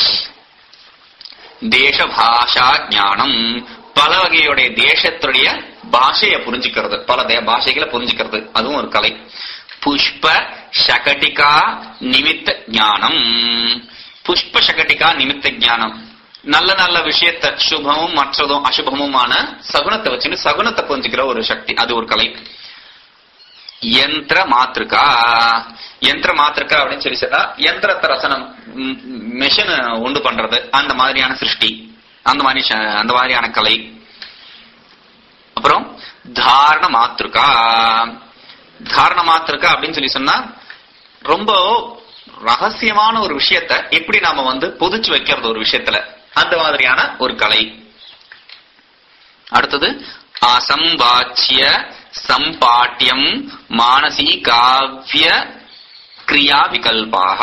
தேச பாஷா ஞானம் பல வகையுடைய தேசத்துடைய பாஷையை புரிஞ்சுக்கிறது பல தே- பாஷைகளை புரிஞ்சுக்கிறது அதுவும் ஒரு கலை புஷ்ப சகட்டிகா நிமித்த ஞானம் புஷ்ப சகட்டிகா நிமித்த ஞானம் நல்ல நல்ல விஷயத்த சுபமும் மற்றதும் அசுபமுமான சகுனத்தை வச்சுன்னு சகுனத்தை புரிஞ்சுக்கிற ஒரு சக்தி அது ஒரு கலை யந்திர மாத்திருக்கா யந்திர மாத்திருக்கா அப்படின்னு சொல்லி சொன்னா யந்திரத்தை ரசனம் மெஷின் உண்டு பண்றது அந்த மாதிரியான சிருஷ்டி அந்த மாதிரி ச- அந்த மாதிரியான கலை அப்புறம் தாரண மாத்திருக்கா தாரண மாத்திருக்கா அப்படின்னு சொல்லி சொன்னா ரொம்ப ரகசியமான ஒரு விஷயத்த எப்படி நாம வந்து பொதிச்சு வைக்கிறது ஒரு விஷயத்துல அந்த மாதிரியான ஒரு கலை அடுத்தது அசம்பாச்சிய சம்பாட்டியம் மானசி காவிய கிரியா விகல்பாக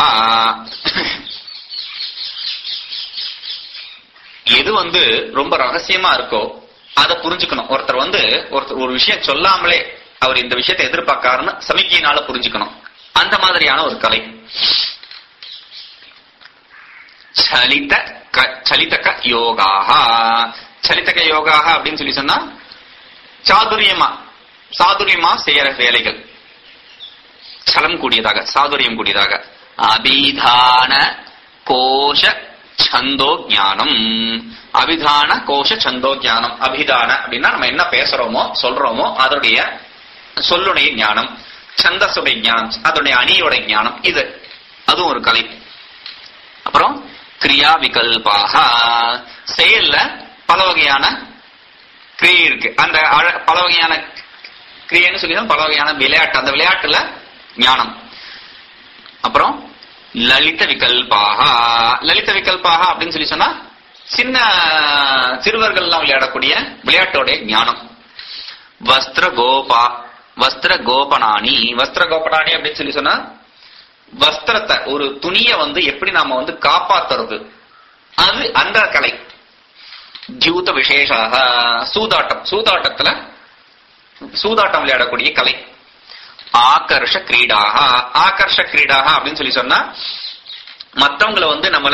எது வந்து ரொம்ப ரகசியமா இருக்கோ அதை புரிஞ்சுக்கணும் ஒருத்தர் வந்து ஒருத்தர் ஒரு விஷயம் சொல்லாமலே அவர் இந்த விஷயத்தை எதிர்பார்க்காருன்னு சமிக்கையினால புரிஞ்சுக்கணும் அந்த மாதிரியான ஒரு கலை சலித க- சலிதக யோகாக சலிதக யோகாக அப்படின்னு சொல்லி சொன்னா சாதுரியமா சாதுரியமா செய்யற வேலைகள் சலம் கூடியதாக சாதுரியம் கூடியதாக அபிதான கோஷ சந்தோ ஞானம் அபிதான கோஷ சந்தோ ஞானம் அபிதான அப்படின்னா நம்ம என்ன பேசுறோமோ சொல்றோமோ அதோடைய சொல்லுடைய ஞானம் சந்தஸுடைய ஞானம் அதோடைய அணியோட ஞானம் இது அதுவும் ஒரு கலை அப்புறம் கிரியா விகல்பாக செயல்ல பல வகையான கிரியை இருக்கு அந்த அழ- பல வகையான கிரியைன்னு சொல்லி பல வகையான விளையாட்டு அந்த விளையாட்டுல ஞானம் அப்புறம் லலித விகல்பாக லலித விகல்பாக அப்படின்னு சொல்லி சொன்னா சின்ன சிறுவர்கள் எல்லாம் விளையாடக்கூடிய விளையாட்டோட ஞானம் வஸ்திர கோபா வஸ்திர கோபனானி வஸ்திர கோபனானி அப்படின்னு சொல்லி சொன்னா வஸ்திரத்தை ஒரு துணியை வந்து எப்படி நாம வந்து காப்பாத்துறது அது அந்த கலை ஜூத விசேஷாக சூதாட்டம் சூதாட்டத்துல சூதாட்டம் விளையாடக்கூடிய கலை ஆகர்ஷ கிரீடாக ஆகர்ஷ கிரீடாக அப்படின்னு சொல்லி சொன்னா மத்தவங்கள வந்து நம்மள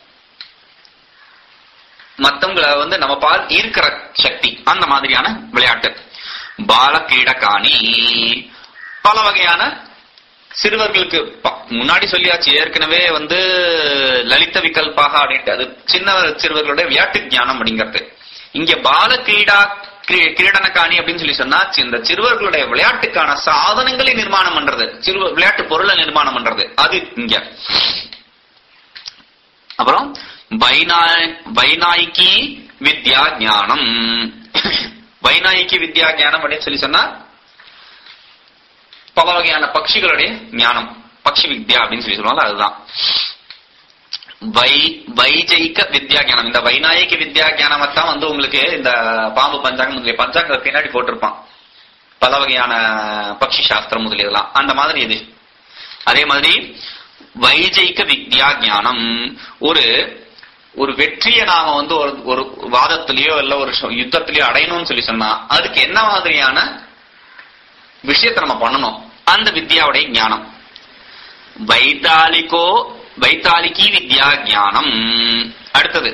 மத்தவங்கள வந்து நம்ம பால் ஈர்க்கிற சக்தி அந்த மாதிரியான விளையாட்டு பால கிரீடகாணி பல வகையான சிறுவர்களுக்கு ப- முன்னாடி சொல்லியாச்சு ஏற்கனவே வந்து லலித விகல்பாக அப்படின்ட்டு அது சின்ன சிறுவர்களுடைய விளையாட்டு ஞானம் அப்படிங்கிறது இங்க பால கிரீடா கிரீ- கிரீடனகாணி அப்படின்னு சொல்லி சொன்னா சி- இந்த சிறுவர்களுடைய விளையாட்டுக்கான சாதனங்களை நிர்மாணம் பண்றது சிறுவ விளையாட்டு பொருளை நிர்மாணம் பண்றது அது இங்க அப்புறம் வைனா- வைநாயிகி வித்யா ஞானம் வைநாயிகி வித்யா ஞானம் அப்படின்னு சொல்லி சொன்னா பல வகையான பட்சிகளுடைய ஞானம் பக்ஷி வித்யா அப்படின்னு சொல்லி சொல்லுவாங்க அதுதான் வை வைஜெயிக்க வித்யா ஞானம் இந்த வைநாயக வித்யா ஞானமத்தான் வந்து உங்களுக்கு இந்த பாம்பு பஞ்சாங்கம் முதலிய பஞ்சாங்கம் பின்னாடி போட்டிருப்பான் பல வகையான பக்ஷி சாஸ்திரம் முதலியதெல்லாம் அந்த மாதிரி இது அதே மாதிரி வைஜெயிக்க வித்யா ஞானம் ஒரு ஒரு வெற்றியை நாம வந்து ஒரு ஒரு வாதத்திலேயோ இல்ல ஒரு ச- யுத்தத்திலேயோ அடையணும்னு சொல்லி சொன்னா அதுக்கு என்ன மாதிரியான விஷயத்தை நம்ம பண்ணணும் அந்த வித்யாவுடைய ஞானம் வைத்தாலிகோ வைத்தாலிகி வித்யா ஞானம் அடுத்தது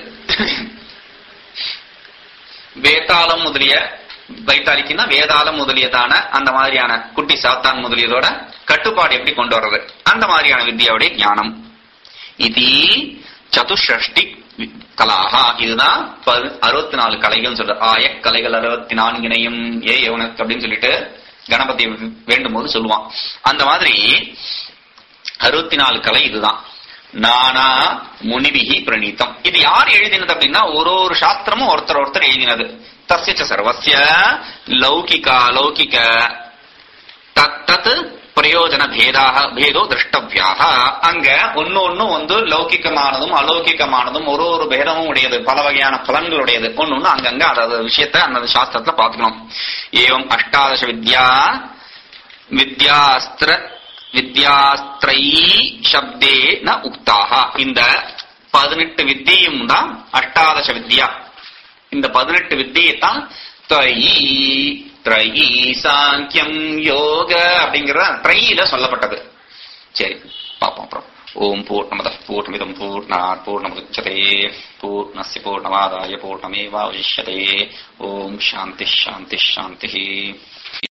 வேதாளம் முதலிய வைத்தாலிக்குன்னா வேதாளம் முதலியதான அந்த மாதிரியான குட்டி சாத்தான் முதலியதோட கட்டுப்பாடு எப்படி கொண்டு வர்றது அந்த மாதிரியான வித்யாவுடைய ஞானம் இது சதுஷ்டி கலாகா இதுதான் அறுபத்தி நாலு கலைகள் சொல்ற ஆய கலைகள் அறுபத்தி நான்கினையும் ஏ எவனுக்கு அப்படின்னு சொல்லிட்டு கணபதி வேண்டும் போது சொல்லுவான் அந்த மாதிரி அறுபத்தி நாலு கலை இதுதான் நானா முனிபிகி பிரணீத்தம் இது யார் எழுதினது அப்படின்னா ஒரு ஒரு சாஸ்திரமும் ஒருத்தர் ஒருத்தர் எழுதினது தஸ்ய சர்வசிய லௌகிகா லௌகிக தத்தத் பிரயோஜன பேதாக பேதோ திருஷ்டவியாக அங்க ஒன்னு ஒன்னும் வந்து லௌகிகமானதும் அலௌகிகமானதும் ஒரு ஒரு பேதமும் உடையது பல வகையான பலன்களுடையது ஒன்னு ஒண்ணு அங்கங்க அதாவது விஷயத்த அந்த சாஸ்திரத்துல பாத்துக்கணும் ஏவம் அஷ்டாதச வித்யா வித்யாஸ்திர வித்யாஸ்திரை சப்தே ந உக்தாக இந்த பதினெட்டு வித்தியும் தான் அஷ்டாதச வித்யா இந்த பதினெட்டு வித்தியை தான் த்வயி த்ரயி சாங்கியம் யோக அப்படிங்கிற த்ரையில சொல்லப்பட்டது சரி பாப்போம் அப்புறம் ஓம் பூர்ணமத பூர்ணமிதம் பூர்ணாத் பூர்ணமுதச்சதே பூர்ணஸ்ய பூர்ணமாதாய பூர்ணமேவாவசிஷ்யதே ஓம் சாந்தி சாந்தி சாந்தி